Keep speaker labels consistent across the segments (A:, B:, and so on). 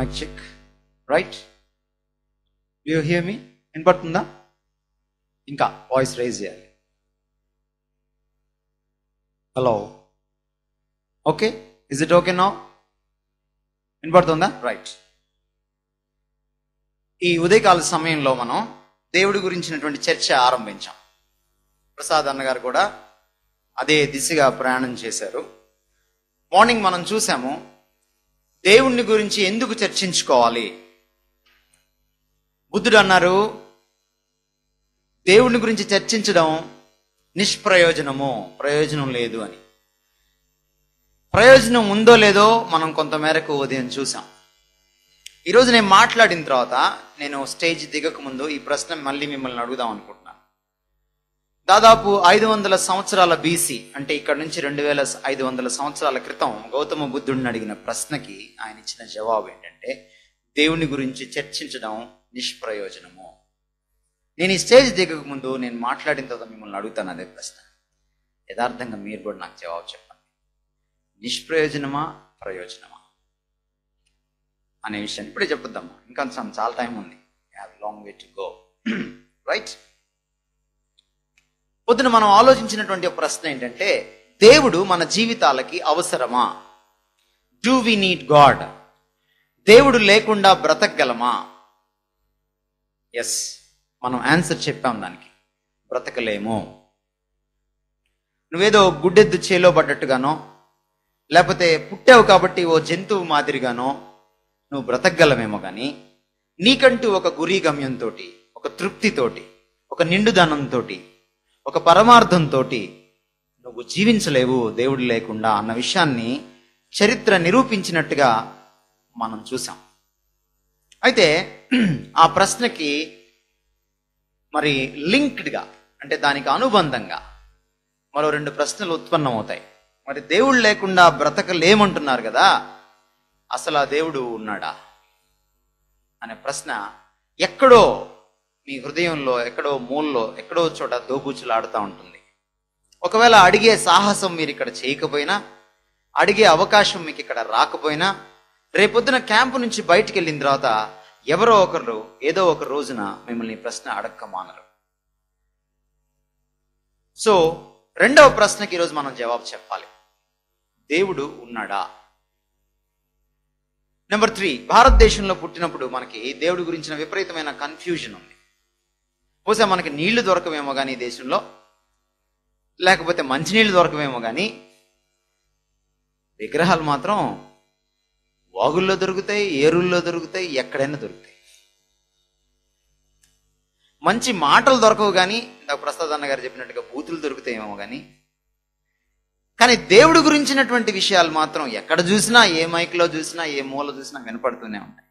A: Mic check right you hear me వినపడుతుందా ఇంకా voice raise చేయాలి hello okay is it okay no వినపడుతుందా right ఈ ఉదయకాల సమయంలో మనం దేవుడి గురించినటువంటి చర్చ ఆరంభించాం ప్రసాద్ అన్నగారు కూడా అదే దిశగా ప్రయాణం చేశారు మార్నింగ్ మనం చూసాము దేవుణ్ణి గురించి ఎందుకు చర్చించుకోవాలి బుద్ధుడు అన్నారు దేవుని గురించి చర్చించడం నిష్ప్రయోజనము ప్రయోజనం లేదు అని ప్రయోజనం ఉందో లేదో మనం కొంత మేరకు ఉదయం చూసాం ఈరోజు నేను మాట్లాడిన తర్వాత నేను స్టేజ్ దిగక ముందు ఈ ప్రశ్న మళ్ళీ మిమ్మల్ని అడుగుదాం అనుకుంటున్నాను దాదాపు ఐదు వందల సంవత్సరాల బీసీ అంటే ఇక్కడ నుంచి రెండు వేల ఐదు వందల సంవత్సరాల క్రితం గౌతమ బుద్ధుడిని అడిగిన ప్రశ్నకి ఆయన ఇచ్చిన జవాబు ఏంటంటే దేవుని గురించి చర్చించడం నిష్ప్రయోజనము నేను ఈ స్టేజ్ దిగక ముందు నేను మాట్లాడిన తర్వాత మిమ్మల్ని అడుగుతాను అదే ప్రశ్న యథార్థంగా మీరు కూడా నాకు జవాబు చెప్పండి నిష్ప్రయోజనమా ప్రయోజనమా అనే విషయాన్ని ఇప్పుడే చెప్పుద్దామా ఇంకా some- చాలా టైం ఉంది have long way to go right పొద్దున మనం ఆలోచించినటువంటి ఒక ప్రశ్న ఏంటంటే దేవుడు మన జీవితాలకి అవసరమా డూ వి నీడ్ గాడ్ దేవుడు లేకుండా బ్రతకగలమా ఎస్ మనం ఆన్సర్ చెప్పాం దానికి బ్రతకలేము నువ్వేదో గుడ్డెద్దు చేలో పడ్డట్టుగానో లేకపోతే పుట్టావు కాబట్టి ఓ జంతువు మాదిరిగానో నువ్వు బ్రతకగలమేమో కానీ నీకంటూ ఒక గురి గమ్యంతో ఒక తృప్తితోటి ఒక నిండుదనంతో ఒక పరమార్థంతో నువ్వు జీవించలేవు దేవుడు లేకుండా అన్న విషయాన్ని చరిత్ర నిరూపించినట్టుగా మనం చూసాం అయితే ఆ ప్రశ్నకి మరి లింక్డ్గా అంటే దానికి అనుబంధంగా మరో రెండు ప్రశ్నలు ఉత్పన్నమవుతాయి మరి దేవుడు లేకుండా బ్రతకలేమంటున్నారు కదా అసలు ఆ దేవుడు ఉన్నాడా అనే ప్రశ్న ఎక్కడో మీ హృదయంలో ఎక్కడో మూల్లో ఎక్కడో చోట దోబూచులాడుతూ ఉంటుంది ఒకవేళ అడిగే సాహసం మీరు ఇక్కడ చేయకపోయినా అడిగే అవకాశం మీకు ఇక్కడ రాకపోయినా రేపొద్దున క్యాంపు నుంచి బయటికి వెళ్ళిన తర్వాత ఎవరో ఒకరు ఏదో ఒక రోజున మిమ్మల్ని ఈ ప్రశ్న అడక్క మానరు సో రెండవ ప్రశ్నకి ఈరోజు మనం జవాబు చెప్పాలి దేవుడు ఉన్నాడా నెంబర్ త్రీ భారతదేశంలో పుట్టినప్పుడు మనకి దేవుడి గురించిన విపరీతమైన కన్ఫ్యూజన్ ఉంది బహుశా మనకి నీళ్లు దొరకవేమో కానీ ఈ దేశంలో లేకపోతే మంచినీళ్ళు దొరకవేమో కానీ విగ్రహాలు మాత్రం వాగుల్లో దొరుకుతాయి ఏరుల్లో దొరుకుతాయి ఎక్కడైనా దొరుకుతాయి మంచి మాటలు దొరకవు కానీ ఇందాక ప్రసాద్ అన్న గారు చెప్పినట్టుగా బూతులు దొరుకుతాయేమో కానీ కానీ దేవుడి గురించినటువంటి విషయాలు మాత్రం ఎక్కడ చూసినా ఏ మైక్లో చూసినా ఏ మూల చూసినా వినపడుతూనే ఉంటాయి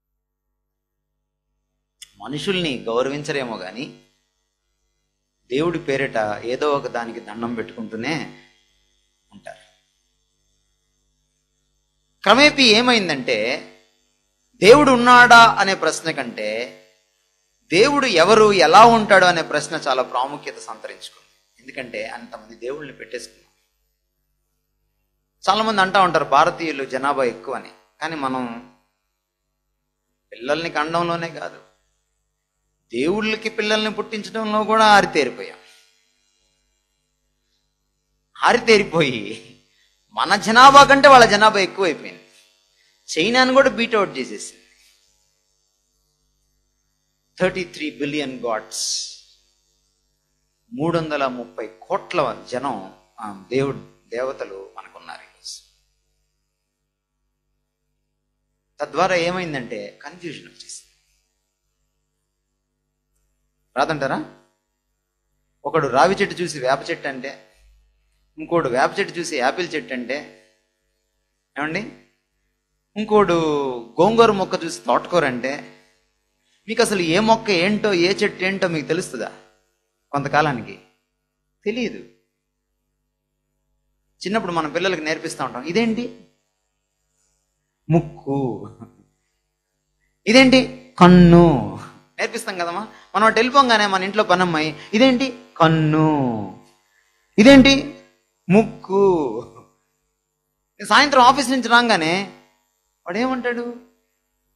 A: మనుషుల్ని గౌరవించరేమో కానీ దేవుడి పేరిట ఏదో ఒక దానికి దండం పెట్టుకుంటూనే ఉంటారు క్రమేపీ ఏమైందంటే దేవుడు ఉన్నాడా అనే ప్రశ్న కంటే దేవుడు ఎవరు ఎలా ఉంటాడు అనే ప్రశ్న చాలా ప్రాముఖ్యత సంతరించుకుంది ఎందుకంటే అంతమంది దేవుళ్ళని పెట్టేసుకున్నాం చాలా మంది అంటా ఉంటారు భారతీయులు జనాభా ఎక్కువ అని కానీ మనం పిల్లల్ని కండంలోనే కాదు దేవుళ్ళకి పిల్లల్ని పుట్టించడంలో కూడా ఆరితేరిపోయాం ఆరితేరిపోయి మన జనాభా కంటే వాళ్ళ జనాభా ఎక్కువైపోయింది చైనాను కూడా బీట్ అవుట్ చేసేసింది థర్టీ త్రీ బిలియన్ గాడ్స్ మూడు వందల ముప్పై కోట్ల జనం ఆ, దేవుడు దేవతలు మనకున్నారు ఈరోజు తద్వారా ఏమైందంటే కన్ఫ్యూజన్ వచ్చేసింది రాదంటారా ఒకడు రావి చెట్టు చూసి వేప చెట్టు అంటే ఇంకోడు వేప చెట్టు చూసి యాపిల్ చెట్టు అంటే ఏమండి ఇంకోడు గోంగూర మొక్క చూసి తోటకూర అంటే మీకు అసలు ఏ మొక్క ఏంటో ఏ చెట్టు ఏంటో మీకు తెలుస్తుందా కొంతకాలానికి తెలియదు చిన్నప్పుడు మన పిల్లలకి నేర్పిస్తూ ఉంటాం ఇదేంటి ముక్కు ఇదేంటి కన్ను నేర్పిస్తాం కదమ్మా మనం అటు వెళ్ళిపోగానే మన ఇంట్లో పనమ్మాయి ఇదేంటి కన్ను ఇదేంటి ముక్కు సాయంత్రం ఆఫీస్ నుంచి రాగానే వాడు ఏమంటాడు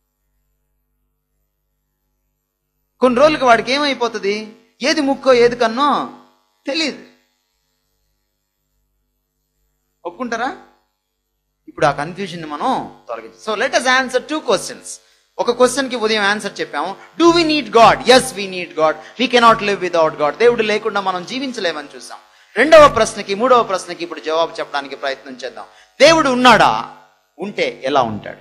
A: కొన్ని రోజులకి వాడికి ఏమైపోతుంది ఏది ముక్కో ఏది కన్నో తెలియదు ఒప్పుకుంటారా ఇప్పుడు ఆ కన్ఫ్యూజన్ మనం తొలగించాం so let us answer two questions ఒక క్వశ్చన్ కి ఉదయం ఆన్సర్ చెప్పాము do we need God yes we need God we cannot live without God దేవుడు లేకుండా మనం జీవించలేమని చూసాం రెండవ ప్రశ్నకి మూడవ ప్రశ్నకి ఇప్పుడు జవాబు చెప్పడానికి ప్రయత్నం చేద్దాం దేవుడు ఉన్నాడా ఉంటే ఎలా ఉంటాడు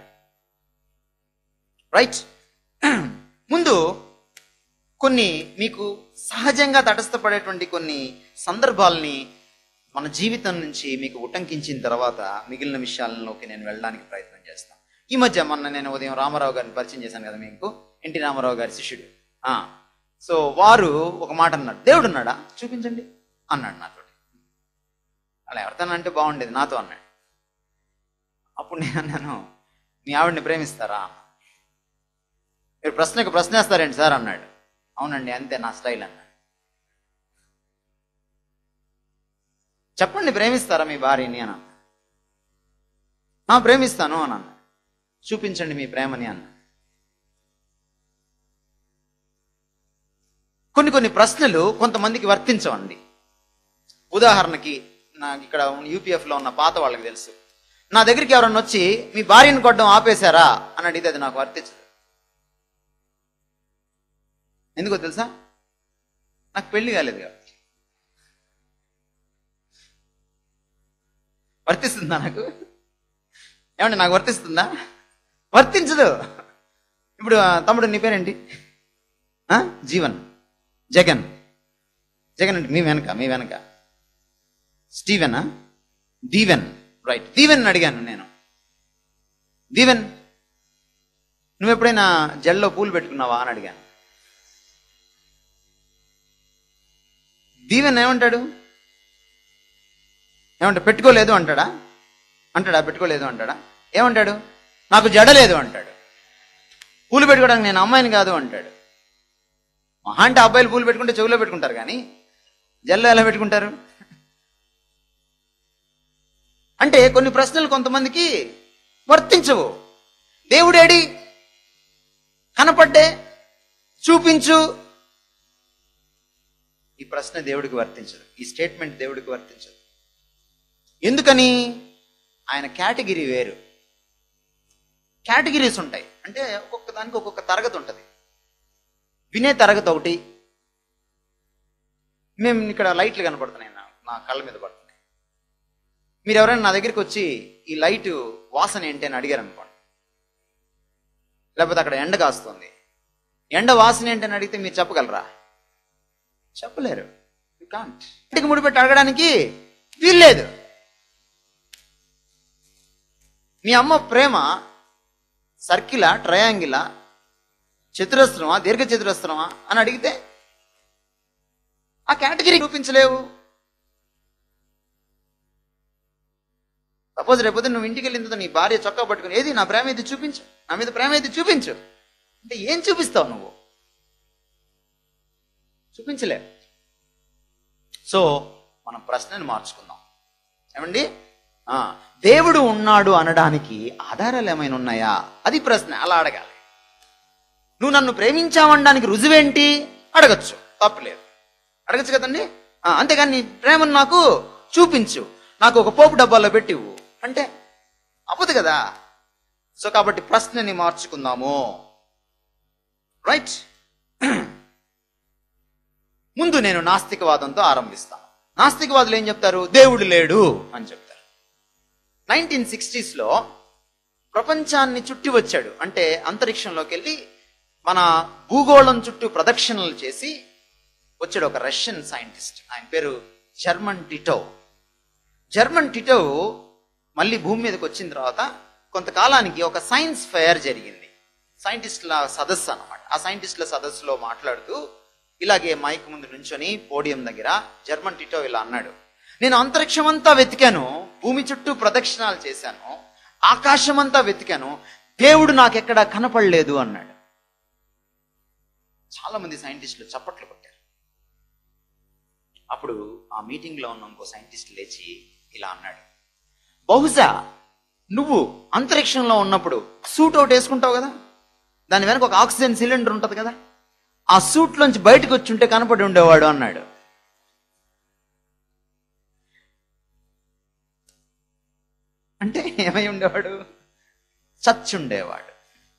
A: రైట్ ముందు కొన్ని మీకు సహజంగా తటస్థపడేటువంటి కొన్ని సందర్భాలని మన జీవితం నుంచి మీకు ఉటంకించిన తర్వాత మిగిలిన విషయాలలోకి నేను వెళ్ళడానికి ప్రయత్నం చేస్తాను ఈ మధ్య మొన్న నేను ఉదయం రామారావు గారిని పరిచయం చేశాను కదా మీకు ఎన్టీ రామారావు గారి శిష్యుడు ఆ, సో వారు ఒక మాట అన్నాడు దేవుడు ఉన్నాడా చూపించండి అన్నాడు నాతో అలా ఎవరితో అంటే బాగుండేది నాతో అన్నాడు అప్పుడు నేను అన్నాను మీ ఆవిడని ప్రేమిస్తారా మీరు ప్రశ్నకు ప్రశ్న వేస్తారేంటి సార్ అన్నాడు అవునండి అంతే నా స్టైల్ అన్నాడు చెప్పండి ప్రేమిస్తారా మీ భార్యని అని అన్నా. "ఆ, ప్రేమిస్తాను అని అన్నాడు చూపించండి మీ ప్రేమని అన్న కొన్ని కొన్ని ప్రశ్నలు కొంతమందికి వర్తించవండి ఉదాహరణకి నాకు ఇక్కడ యూపీఎఫ్ లో ఉన్న పాత వాళ్ళకి తెలుసు నా దగ్గరికి ఎవరన్నా వచ్చి మీ భార్యను కొట్టడం ఆపేశారా అని అడిగితే అది నాకు వర్తించదు ఎందుకో తెలుసా నాకు పెళ్లి కాలేదు కాబట్టి వర్తిస్తుందా నాకు ఏమండి నాకు వర్తిస్తుందా వర్తించదు ఇప్పుడు ఆ, తమ్ముడు నీ పేరేంటి ఆ? జీవన్ జగన్ జగన్ అంటే మీ వెనక మీ వెనక స్టీవెనా దీవెన్ రైట్ దీవెన్ అడిగాను నేను దీవెన్ నువ్వు ఎప్పుడైనా జల్లో పూలు పెట్టుకున్నావా అని అడిగాను దీవెన్ ఏమంటాడు ఏమంటా పెట్టుకోలేదు అంటాడా అంటాడా పెట్టుకోలేదు అంటాడా ఏమంటాడు నాకు జడలేదు అంటాడు పూలు పెట్టుకోవడానికి నేను అమ్మాయిని కాదు అంటాడు మహా అంటే అబ్బాయిలు పూలు పెట్టుకుంటే చెవిలో పెట్టుకుంటారు కానీ జల్లో ఎలా పెట్టుకుంటారు అంటే కొన్ని ప్రశ్నలు కొంతమందికి వర్తించవు దేవుడేడి కనపడ్డే చూపించు ఈ ప్రశ్న దేవుడికి వర్తించదు ఈ స్టేట్మెంట్ దేవుడికి వర్తించదు ఎందుకని ఆయన కేటగిరీ వేరు కేటగిరీస్ ఉంటాయి అంటే ఒక్కొక్క దానికి ఒక్కొక్క తరగతి ఉంటుంది వినే తరగతి ఒకటి మేము ఇక్కడ లైట్లు కనపడుతున్నాయి నా నా కళ్ళ మీద పడుతున్నాయి మీరు ఎవరైనా నా దగ్గరికి వచ్చి ఈ లైట్ వాసన ఏంటి అని అడిగారు అనుకోండి లేకపోతే అక్కడ ఎండ కాస్తుంది ఎండ వాసన ఏంటి అని అడిగితే మీరు చెప్పగలరా చెప్పలేరు యు కాంట్ ఇంటికి ముడిపెట్టి అడగడానికి వీల్లేదు మీ అమ్మ ప్రేమ సర్కిలా ట్రయాంగిలా చతురస్రమా దీర్ఘ చతురస్రమా అని అడిగితే ఆ కేటగిరీ చూపించలేవు సపోజ్ రేపొద్దు నువ్వు ఇంటికి వెళ్ళిన తర్వాత నీ భార్య చొక్కా పట్టుకుని ఏది నా ప్రేమ ఇది చూపించు నా మీద ప్రేమ ఇది చూపించు అంటే ఏం చూపిస్తావు నువ్వు చూపించలే సో మనం ప్రశ్నను మార్చుకుందాం ఏమండి ఆ, దేవుడు ఉన్నాడు అనడానికి ఆధారాలు ఏమైనా ఉన్నాయా అది ప్రశ్న అలా అడగాలి నువ్వు నన్ను ప్రేమించావనడానికి రుజువేంటి అడగచ్చు తప్పలేదు అడగచ్చు కదండి ఆ, అంతేగాని నీ ప్రేమను నాకు చూపించు నాకు ఒక పోపు డబ్బాలో పెట్టివు అంటే అవ్వదు కదా సో కాబట్టి ప్రశ్నని మార్చుకుందాము రైట్ ముందు నేను నాస్తికవాదంతో ఆరంభిస్తాను నాస్తికవాదులు ఏం చెప్తారు దేవుడు లేడు అని చెప్తారు నైన్టీన్ సిక్స్టీస్లో ప్రపంచాన్ని చుట్టి వచ్చాడు అంటే అంతరిక్షంలోకి వెళ్ళి మన భూగోళం చుట్టూ ప్రదక్షిణలు చేసి వచ్చాడు ఒక రష్యన్ సైంటిస్ట్ ఆయన పేరు జర్మన్ టిటో జర్మన్ టిటో మళ్ళీ భూమి మీదకి వచ్చిన తర్వాత కొంతకాలానికి ఒక సైన్స్ ఫెయిర్ జరిగింది సైంటిస్టుల సదస్సు అన్నమాట ఆ సైంటిస్టుల సదస్సులో మాట్లాడుతూ ఇలాగే మైక్ ముందు నుంచొని పోడియం దగ్గర జర్మన్ టిటో ఇలా అన్నాడు నేను అంతరిక్షం అంతా వెతికాను భూమి చుట్టూ ప్రదక్షిణాలు చేశాను ఆకాశం అంతా వెతికాను దేవుడు నాకెక్కడా కనపడలేదు అన్నాడు చాలా మంది సైంటిస్టులు చప్పట్లు కొట్టారు అప్పుడు ఆ మీటింగ్ లో ఉన్న ఇంకో సైంటిస్ట్ లేచి ఇలా అన్నాడు బహుశా నువ్వు అంతరిక్షంలో ఉన్నప్పుడు సూట్ అవుట్ వేసుకుంటావు కదా దాని వెనక ఒక ఆక్సిజన్ సిలిండర్ ఉంటుంది కదా ఆ సూట్లోంచి బయటకు వచ్చి ఉంటే కనపడి ఉండేవాడు అన్నాడు అంటే ఏమై ఉండేవాడు చచ్చుండేవాడు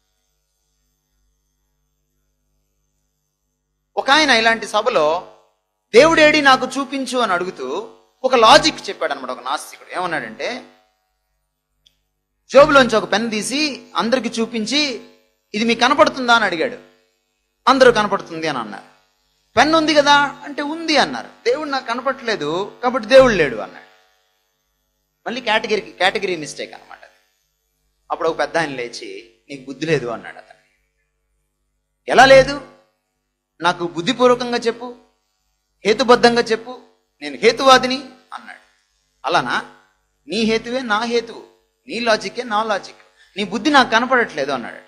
A: ఒక ఆయన ఇలాంటి సభలో దేవుడేడి నాకు చూపించు అని అడుగుతూ ఒక లాజిక్ చెప్పాడు అనమాట ఒక నాస్తికుడు ఏమన్నాడంటే జోబులోంచి ఒక పెన్ తీసి అందరికి చూపించి ఇది మీకు కనపడుతుందా అని అడిగాడు అందరూ కనపడుతుంది అని అన్నారు పెన్ ఉంది కదా అంటే ఉంది అన్నారు దేవుడు నాకు కనపడట్లేదు కాబట్టి దేవుడు లేడు అన్నాడు మళ్ళీ కేటగిరీ కేటగిరీ మిస్టేక్ అనమాట అది అప్పుడు ఒక పెద్ద ఆయన లేచి నీకు బుద్ధి లేదు అన్నాడు అతను ఎలా లేదు నాకు బుద్ధిపూర్వకంగా చెప్పు హేతుబద్ధంగా చెప్పు నేను హేతువాదిని అన్నాడు అలానా నీ హేతువే నా హేతువు నీ లాజికే నా లాజిక్ నీ బుద్ధి నాకు కనపడట్లేదు అన్నాడు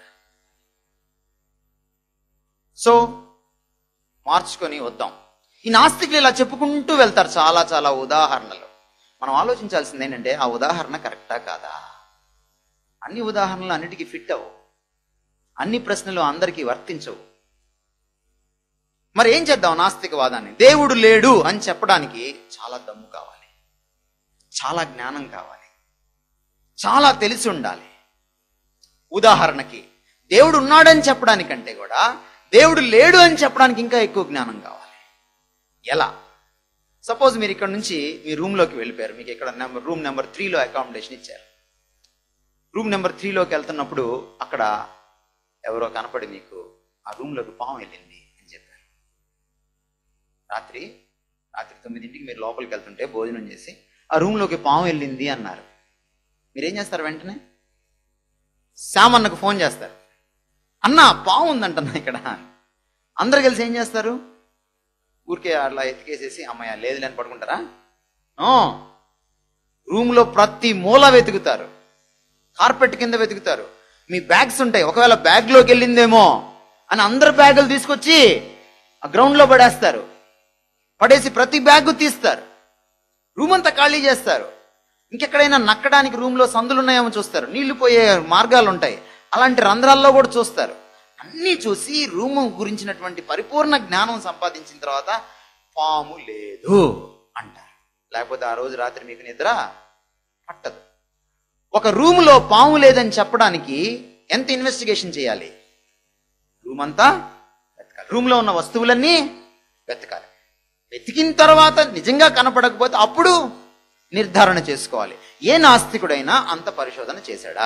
A: సో మార్చుకొని వద్దాం ఈ నాస్తికులు ఇలా చెప్పుకుంటూ వెళ్తారు చాలా చాలా ఉదాహరణలు మనం ఆలోచించాల్సింది ఏంటంటే ఆ ఉదాహరణ కరెక్టా కాదా అన్ని ఉదాహరణలు అన్నిటికీ ఫిట్ అవ్వు అన్ని ప్రశ్నలు అందరికీ వర్తించవు మరి ఏం చేద్దాం నాస్తికవాదాన్ని దేవుడు లేడు అని చెప్పడానికి చాలా దమ్ము కావాలి చాలా జ్ఞానం కావాలి చాలా తెలిసి ఉండాలి ఉదాహరణకి దేవుడు ఉన్నాడని చెప్పడానికంటే కూడా దేవుడు లేడు అని చెప్పడానికి ఇంకా ఎక్కువ జ్ఞానం కావాలి ఎలా సపోజ్ మీరు ఇక్కడ నుంచి మీ రూమ్లోకి వెళ్ళిపోయారు మీకు ఇక్కడ నెంబర్ రూమ్ నెంబర్ త్రీలో అకామిడేషన్ ఇచ్చారు రూమ్ నెంబర్ త్రీలోకి వెళ్తున్నప్పుడు అక్కడ ఎవరో కనపడి మీకు ఆ రూమ్లోకి పాము వెళ్ళింది అని చెప్పారు రాత్రి రాత్రి తొమ్మిదింటికి మీరు లోపలికి వెళ్తుంటే భోజనం చేసి ఆ రూమ్లోకి పాము వెళ్ళింది అన్నారు మీరేం చేస్తారు వెంటనే శ్యామ్ అన్నకు ఫోన్ చేస్తారు అన్న పాము ఉందంటన్నా ఇక్కడ అందరు కలిసి ఏం చేస్తారు ఊరికే అట్లా ఎత్తికేసేసి అమ్మాయ లేదు లేని పడుకుంటారా నో రూమ్లో ప్రతి మూల వెతుకుతారు కార్పెట్ కింద వెతుకుతారు మీ బ్యాగ్స్ ఉంటాయి ఒకవేళ బ్యాగ్లోకి వెళ్ళిందేమో అని అందరు బ్యాగులు తీసుకొచ్చి ఆ గ్రౌండ్లో పడేస్తారు పడేసి ప్రతి బ్యాగ్ తీస్తారు రూమ్ అంతా ఖాళీ చేస్తారు ఇంకెక్కడైనా నక్కడానికి రూమ్లో సందులు ఉన్నాయేమో చూస్తారు నీళ్లు పోయే మార్గాలు ఉంటాయి అలాంటి రంధ్రాల్లో కూడా చూస్తారు అన్నీ చూసి రూమ్ గురించినటువంటి పరిపూర్ణ జ్ఞానం సంపాదించిన తర్వాత పాము లేదు అంటారు లేకపోతే ఆ రోజు రాత్రి మీకు నిద్ర పట్టదు ఒక రూములో పాము లేదని చెప్పడానికి ఎంత ఇన్వెస్టిగేషన్ చేయాలి రూమ్ అంతా వెతకాలి రూమ్లో ఉన్న వస్తువులన్నీ వెతకాలి వెతికిన తర్వాత నిజంగా కనపడకపోతే అప్పుడు నిర్ధారణ చేసుకోవాలి ఏ నాస్తికుడైనా అంత పరిశోధన చేశాడా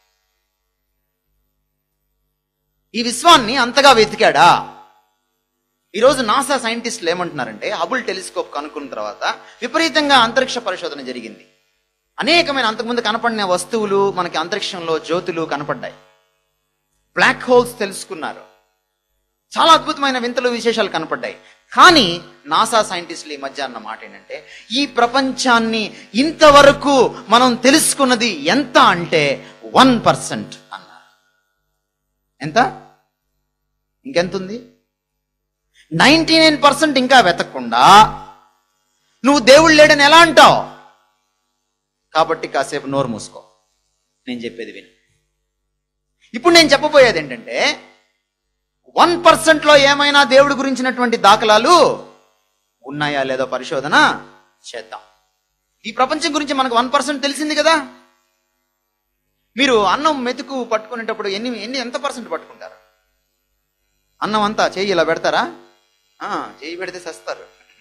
A: ఈ విశ్వాన్ని అంతగా వెతికాడా ఈరోజు నాసా సైంటిస్టులు ఏమంటున్నారంటే హబుల్ టెలిస్కోప్ కనుక్కున్న తర్వాత విపరీతంగా అంతరిక్ష పరిశోధన జరిగింది అనేకమైన అంతకుముందు కనపడిన వస్తువులు మనకి అంతరిక్షంలో జ్యోతులు కనపడ్డాయి బ్లాక్ హోల్స్ తెలుసుకున్నారు చాలా అద్భుతమైన వింతలు విశేషాలు కనపడ్డాయి కానీ నాసా సైంటిస్టులు ఈ మధ్య అన్న మాట ఏంటంటే ఈ ప్రపంచాన్ని ఇంతవరకు మనం తెలుసుకున్నది ఎంత అంటే వన్ పర్సెంట్ అన్నారు ఎంత ఇంకెంత ఉంది నైంటీ నైన్ పర్సెంట్ ఇంకా వెతకకుండా నువ్వు దేవుడు లేడని ఎలా అంటావు కాబట్టి కాసేపు నోరు మూసుకో నేను చెప్పేది విను ఇప్పుడు నేను చెప్పబోయేది ఏంటంటే వన్ పర్సెంట్లో ఏమైనా దేవుడి గురించినటువంటి దాఖలాలు ఉన్నాయా లేదో పరిశోధన చేద్దాం ఈ ప్రపంచం గురించి మనకు వన్ పర్సెంట్ తెలిసింది కదా మీరు అన్నం మెతుకు పట్టుకునేటప్పుడు ఎన్ని ఎన్ని ఎంత పర్సెంట్ పట్టుకుంటారు అన్నం అంతా చెయ్యి ఇలా పెడతారా ఆ, చెయ్యి పెడితే సస్తారు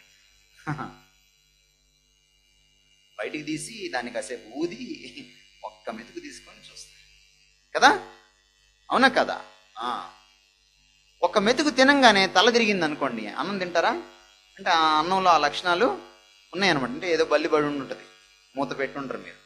A: బయటికి తీసి దాన్ని కాసేపు ఊది ఒక్క మెతుకు తీసుకొని చూస్తారు కదా అవునా కదా ఆ. ఒక్క మెతుకు తినంగానే తల తిరిగింది అనుకోండి అన్నం తింటారా అంటే ఆ అన్నంలో ఆ లక్షణాలు ఉన్నాయన్నమాట అంటే ఏదో బల్లి పడి ఉంటుంది మూత పెట్టి ఉంటారు మీరు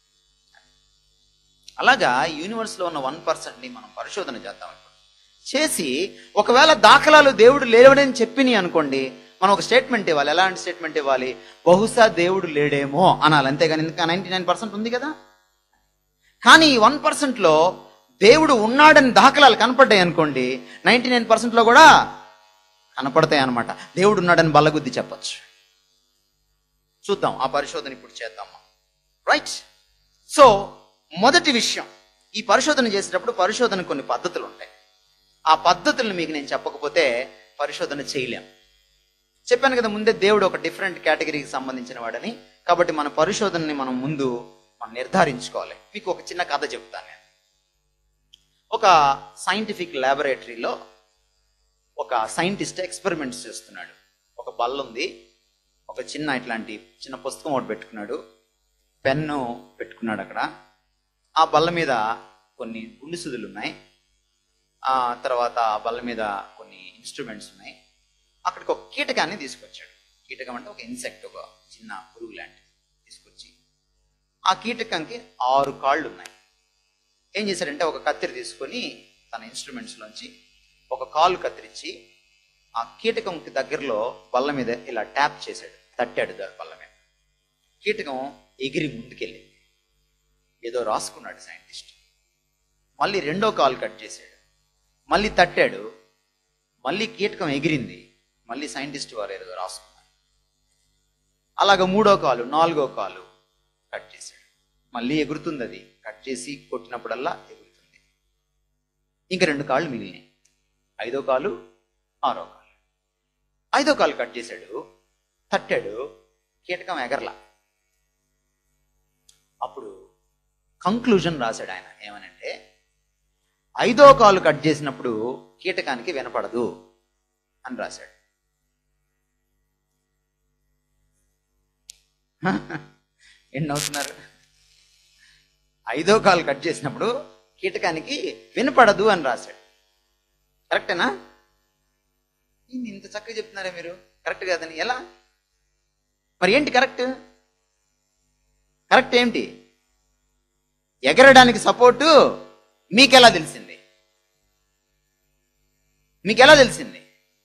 A: అలాగా యూనివర్స్లో ఉన్న వన్ పర్సెంట్ని మనం పరిశోధన చేద్దాం ఇప్పుడు చేసి ఒకవేళ దాఖలాలు దేవుడు లేవడని చెప్పినాయి అనుకోండి మనం ఒక స్టేట్మెంట్ ఇవ్వాలి ఎలాంటి స్టేట్మెంట్ ఇవ్వాలి బహుశా దేవుడు లేడేమో అనాలి అంతేగాని ఇంకా నైంటీ నైన్ పర్సెంట్ ఉంది కదా కానీ ఈ వన్ పర్సెంట్లో దేవుడు ఉన్నాడని దాఖలాలు కనపడ్డాయి అనుకోండి నైంటీ నైన్ పర్సెంట్లో కూడా కనపడతాయి అనమాట దేవుడు ఉన్నాడని బల్లగుద్ది చెప్పొచ్చు చూద్దాం ఆ పరిశోధన ఇప్పుడు చేద్దాం రైట్ సో మొదటి విషయం ఈ పరిశోధన చేసేటప్పుడు పరిశోధన కొన్ని పద్ధతులు ఉంటాయి ఆ పద్ధతులను మీకు నేను చెప్పకపోతే పరిశోధన చేయలేం చెప్పాను కదా ముందే దేవుడు ఒక డిఫరెంట్ కేటగిరీకి సంబంధించిన వాడని కాబట్టి మన పరిశోధనని మనం ముందు మనం నిర్ధారించుకోవాలి మీకు ఒక చిన్న కథ చెప్తాను నేను ఒక సైంటిఫిక్ ల్యాబొరేటరీలో ఒక సైంటిస్ట్ ఎక్స్పెరిమెంట్స్ చేస్తున్నాడు ఒక బల్ల ఉంది ఒక చిన్న ఇట్లాంటి చిన్న పుస్తకం ఒకటి పెట్టుకున్నాడు పెన్ను పెట్టుకున్నాడు అక్కడ ఆ బల్ల మీద కొన్ని గుండు సుదులు ఉన్నాయి ఆ తర్వాత ఆ బల్ల మీద కొన్ని ఇన్స్ట్రుమెంట్స్ ఉన్నాయి అక్కడికి ఒక కీటకాన్ని తీసుకొచ్చాడు కీటకం అంటే ఒక ఇన్సెక్ట్ ఒక చిన్న పురుగు లాంటిది తీసుకొచ్చి ఆ కీటకంకి ఆరు కాళ్ళు ఉన్నాయి ఏం చేశాడంటే ఒక కత్తిరి తీసుకొని తన ఇన్స్ట్రుమెంట్స్లోంచి ఒక కాలు కత్తిరించి ఆ కీటకంకి దగ్గరలో బల్ల మీద ఇలా ట్యాప్ చేశాడు తట్టాడు దాని బల్ల మీద కీటకం ఎగిరి ముందుకెళ్ళింది ఏదో రాసుకున్నాడు సైంటిస్ట్ మళ్ళీ రెండో కాలు కట్ చేశాడు మళ్ళీ తట్టాడు మళ్ళీ కీటకం ఎగిరింది మళ్ళీ సైంటిస్ట్ వారు ఏదో రాసుకున్నారు అలాగ మూడో కాలు నాలుగో కాలు కట్ చేశాడు మళ్ళీ ఎగురుతుంది అది కట్ చేసి కొట్టినప్పుడల్లా ఎగురుతుంది ఇంకా రెండు కాళ్ళు మిగిలినాయి ఐదో కాలు ఆరో కాలు ఐదో కాలు కట్ చేశాడు తట్టాడు కీటకం ఎగరలా అప్పుడు కంక్లూజన్ రాశాడు ఆయన ఏమనంటే ఐదో కాలు కట్ చేసినప్పుడు కీటకానికి వినపడదు అని రాశాడు ఎన్ని అవుతున్నారు ఐదో కాలు కట్ చేసినప్పుడు కీటకానికి వినపడదు అని రాశాడు కరెక్టేనా ఏంది ఇంత చక్కగా చెప్తున్నారా మీరు కరెక్ట్ కాదని ఎలా మరి ఏంటి కరెక్ట్ కరెక్ట్ ఏంటి ఎగరడానికి సపోర్టు మీకెలా తెలిసింది మీకెలా తెలిసింది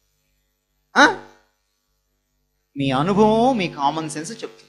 A: ఆ? మీ అనుభవం మీ కామన్ సెన్స్ చెప్తుంది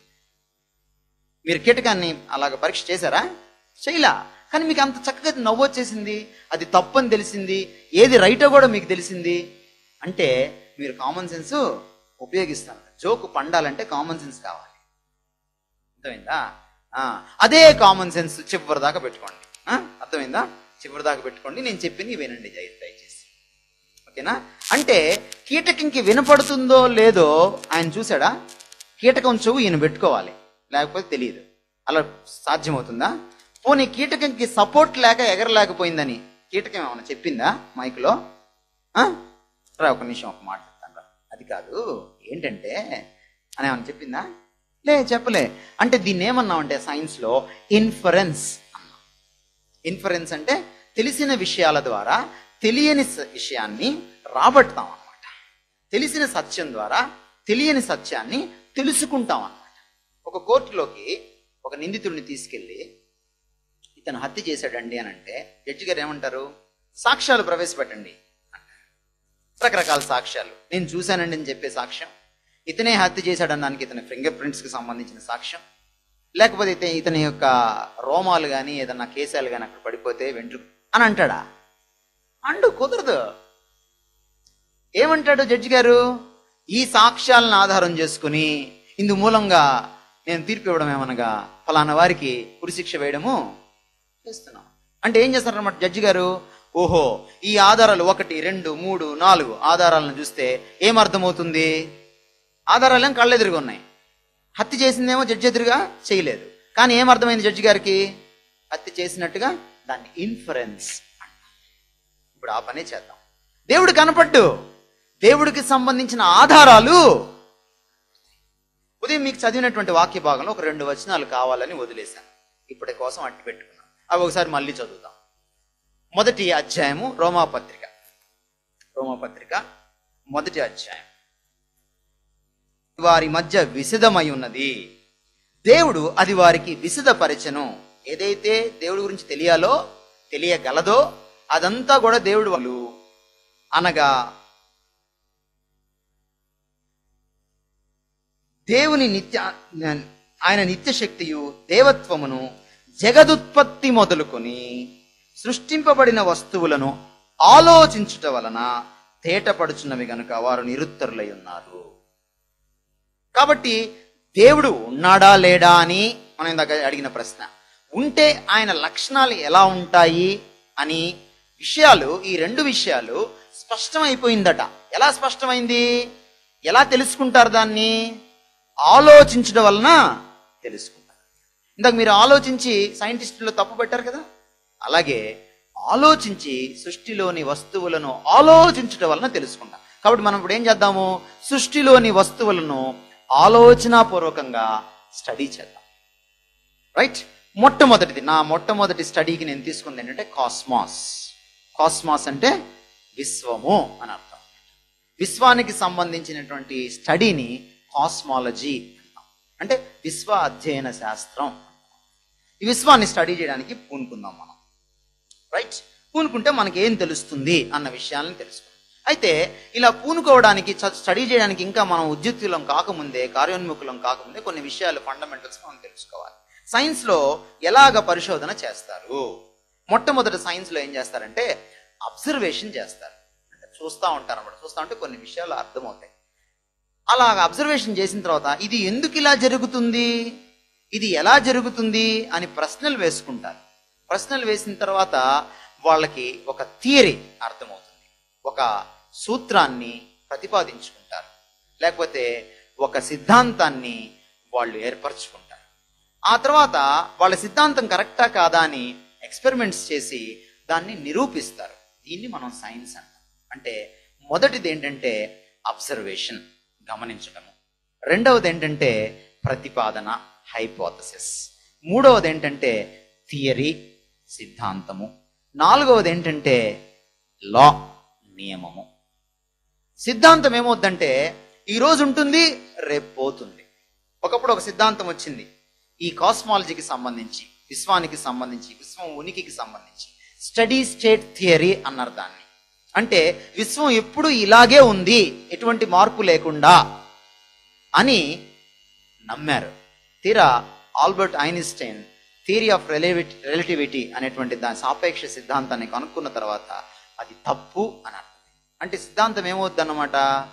A: మీరు కీటకాన్ని అలాగ పరీక్ష చేశారా చేయలా కానీ మీకు అంత చక్కగా నవ్వు వచ్చేసింది అది తప్పని తెలిసింది ఏది రైటో కూడా మీకు తెలిసింది అంటే మీరు కామన్ సెన్స్ ఉపయోగిస్తారు జోకు పండాలంటే కామన్ సెన్స్ కావాలి అర్థమైందా ఆ, అదే కామన్ సెన్స్ చివరి దాకా పెట్టుకోండి ఆ, అర్థమైందా చివరి దాకా పెట్టుకోండి నేను చెప్పింది వినండి దయ- దయచేసి ఓకేనా అంటే కీటకంకి వినపడుతుందో లేదో ఆయన చూసాడా కీటకం చెవు ఈయన పెట్టుకోవాలి లేకపోతే తెలియదు అలా సాధ్యమవుతుందా పోనీ కీటకంకి సపోర్ట్ లేక ఎగరలేకపోయిందని కీటకం ఏమైనా చెప్పిందా మైక్లో ఆ? రా ఒక నిమిషం ఒక మాట చెప్తాను రా అది కాదు ఏంటంటే అని ఏమైనా చెప్పిందా లే చెప్పలే అంటే దీన్ని ఏమన్నామంటే సైన్స్లో ఇన్ఫరెన్స్ అన్నాం ఇన్ఫరెన్స్ అంటే తెలిసిన విషయాల ద్వారా తెలియని స- విషయాన్ని రాబడతాం అన్నమాట తెలిసిన సత్యం ద్వారా తెలియని సత్యాన్ని తెలుసుకుంటాం అన్నమాట ఒక కోర్టులోకి ఒక నిందితుడిని తీసుకెళ్ళి ఇతను హత్య చేశాడండి అని అంటే జడ్జి గారు ఏమంటారు సాక్ష్యాలు ప్రవేశపెట్టండి అంటారు రకరకాల సాక్ష్యాలు నేను చూశానండి అని చెప్పే సాక్ష్యం ఇతనే హత్య చేశాడనడానికి ఇతని ఫింగర్ ప్రింట్స్కి సంబంధించిన సాక్ష్యం లేకపోతే ఇత- ఇతని యొక్క రోమాలు కానీ ఏదన్నా కేశాలు కానీ అక్కడ పడిపోతే వెంట్రు అని అంటాడా అండు కుదరదు ఏమంటాడు జడ్జి గారు ఈ సాక్ష్యాలను ఆధారం చేసుకుని ఇందు మూలంగా నేను తీర్పు ఇవ్వడం ఏమనగా ఫలానా వారికి ఉరిశిక్ష వేయడము చేస్తున్నాం అంటే ఏం చేస్తారన్నమాట జడ్జి గారు ఓహో ఈ ఆధారాలు ఒకటి రెండు మూడు నాలుగు ఆధారాలను చూస్తే ఏం అర్థమవుతుంది ఆధారాలు ఏం కళ్ళెదురుగా ఉన్నాయి హత్య చేసిందేమో జడ్జి ఎదురుగా చేయలేదు కానీ ఏం అర్థమైంది జడ్జి గారికి హత్య చేసినట్టుగా దాన్ని ఇన్ఫరెన్స్ అంటాం ఇప్పుడు ఆ పనే చేద్దాం దేవుడు కనపడ్డు దేవుడికి సంబంధించిన ఆధారాలు ఉదయం మీకు చదివినటువంటి వాక్య భాగంలో ఒక రెండు వచనాలు కావాలని వదిలేశాను ఇప్పటి కోసం అట్టి పెట్టుకున్నాను అవి ఒకసారి మళ్ళీ చదువుదాం మొదటి అధ్యాయము రోమాపత్రిక రోమాపత్రిక మొదటి అధ్యాయం వారి మధ్య విశదమై ఉన్నది దేవుడు అది వారికి విశదపరచను ఏదైతే దేవుడి గురించి తెలియాలో తెలియగలదో అదంతా కూడా దేవుడు వాళ్ళు అనగా దేవుని నిత్య ఆయన నిత్య శక్తియు దేవత్వమును జగదుత్పత్తి మొదలుకొని సృష్టింపబడిన వస్తువులను ఆలోచించుట వలన తేటపడుచున్నవి గనుక వారు నిరుత్తరులై ఉన్నారు కాబట్టి దేవుడు ఉన్నాడా లేడా అని మనం ఇందాక అడిగిన ప్రశ్న ఉంటే ఆయన లక్షణాలు ఎలా ఉంటాయి అని విషయాలు ఈ రెండు విషయాలు స్పష్టమైపోయిందట ఎలా స్పష్టమైంది ఎలా తెలుసుకుంటారు దాన్ని ఆలోచించడం వలన తెలుసుకుంటారు ఇందాక మీరు ఆలోచించి సైంటిస్టులు తప్పు పెట్టారు కదా అలాగే ఆలోచించి సృష్టిలోని వస్తువులను ఆలోచించడం వలన తెలుసుకుంటాం కాబట్టి మనం ఇప్పుడు ఏం చేద్దాము సృష్టిలోని వస్తువులను ఆలోచనాపూర్వకంగా స్టడీ చేద్దాం రైట్ మొట్టమొదటిది నా మొట్టమొదటి స్టడీకి నేను తీసుకుంది ఏంటంటే కాస్మాస్ కాస్మాస్ అంటే విశ్వము అని అర్థం విశ్వానికి సంబంధించినటువంటి స్టడీని కాస్మాలజీ అంటాం అంటే విశ్వ అధ్యయన శాస్త్రం ఈ విశ్వాన్ని స్టడీ చేయడానికి పూనుకుందాం మనం రైట్ పూనుకుంటే మనకి ఏం తెలుస్తుంది అన్న విషయాలను తెలుసుకుందాం అయితే ఇలా పూనుకోవడానికి చ- స్టడీ చేయడానికి ఇంకా మనం ఉద్యుక్తులం కాకముందే కార్యోన్ముఖులం కాకముందే కొన్ని విషయాలు ఫండమెంటల్స్ మనం తెలుసుకోవాలి సైన్స్ లో ఎలాగ పరిశోధన చేస్తారు మొట్టమొదటి సైన్స్ లో ఏం చేస్తారంటే అబ్జర్వేషన్ చేస్తారు అంటే చూస్తూ ఉంటారు అన్నమాట చూస్తూ ఉంటే కొన్ని విషయాలు అర్థమవుతాయి అలాగ అబ్జర్వేషన్ చేసిన తర్వాత ఇది ఎందుకు ఇలా జరుగుతుంది ఇది ఎలా జరుగుతుంది అని ప్రశ్నలు వేసుకుంటారు ప్రశ్నలు వేసిన తర్వాత వాళ్ళకి ఒక థియరీ అర్థమవుతుంది ఒక సూత్రాన్ని ప్రతిపాదించుకుంటారు లేకపోతే ఒక సిద్ధాంతాన్ని వాళ్ళు ఏర్పరచుకుంటారు ఆ తర్వాత వాళ్ళ సిద్ధాంతం కరెక్టా కాదా అని ఎక్స్పెరిమెంట్స్ చేసి దాన్ని నిరూపిస్తారు దీన్ని మనం సైన్స్ అంటాం అంటే మొదటిది ఏంటంటే అబ్జర్వేషన్ గమనించడము రెండవది ఏంటంటే ప్రతిపాదన హైపోథసిస్ మూడవది ఏంటంటే థియరీ సిద్ధాంతము నాలుగవది ఏంటంటే లా నియమము సిద్ధాంతం ఏమవుద్దంటే ఈ రోజు ఉంటుంది రేపు పోతుంది ఒకప్పుడు ఒక సిద్ధాంతం వచ్చింది ఈ కాస్మాలజీకి సంబంధించి విశ్వానికి సంబంధించి విశ్వం ఉనికికి సంబంధించి స్టడీ స్టేట్ థియరీ అన్నారు దాన్ని అంటే విశ్వం ఎప్పుడు ఇలాగే ఉంది ఎటువంటి మార్పు లేకుండా అని నమ్మారు తీరా Albert Einstein theory of relativity relativity అనేటువంటి దాని సాపేక్ష సిద్ధాంతాన్ని కనుక్కున్న తర్వాత అది తప్పు అని అర్థం అంటే సిద్ధాంతం ఏమవుద్దన్నమాట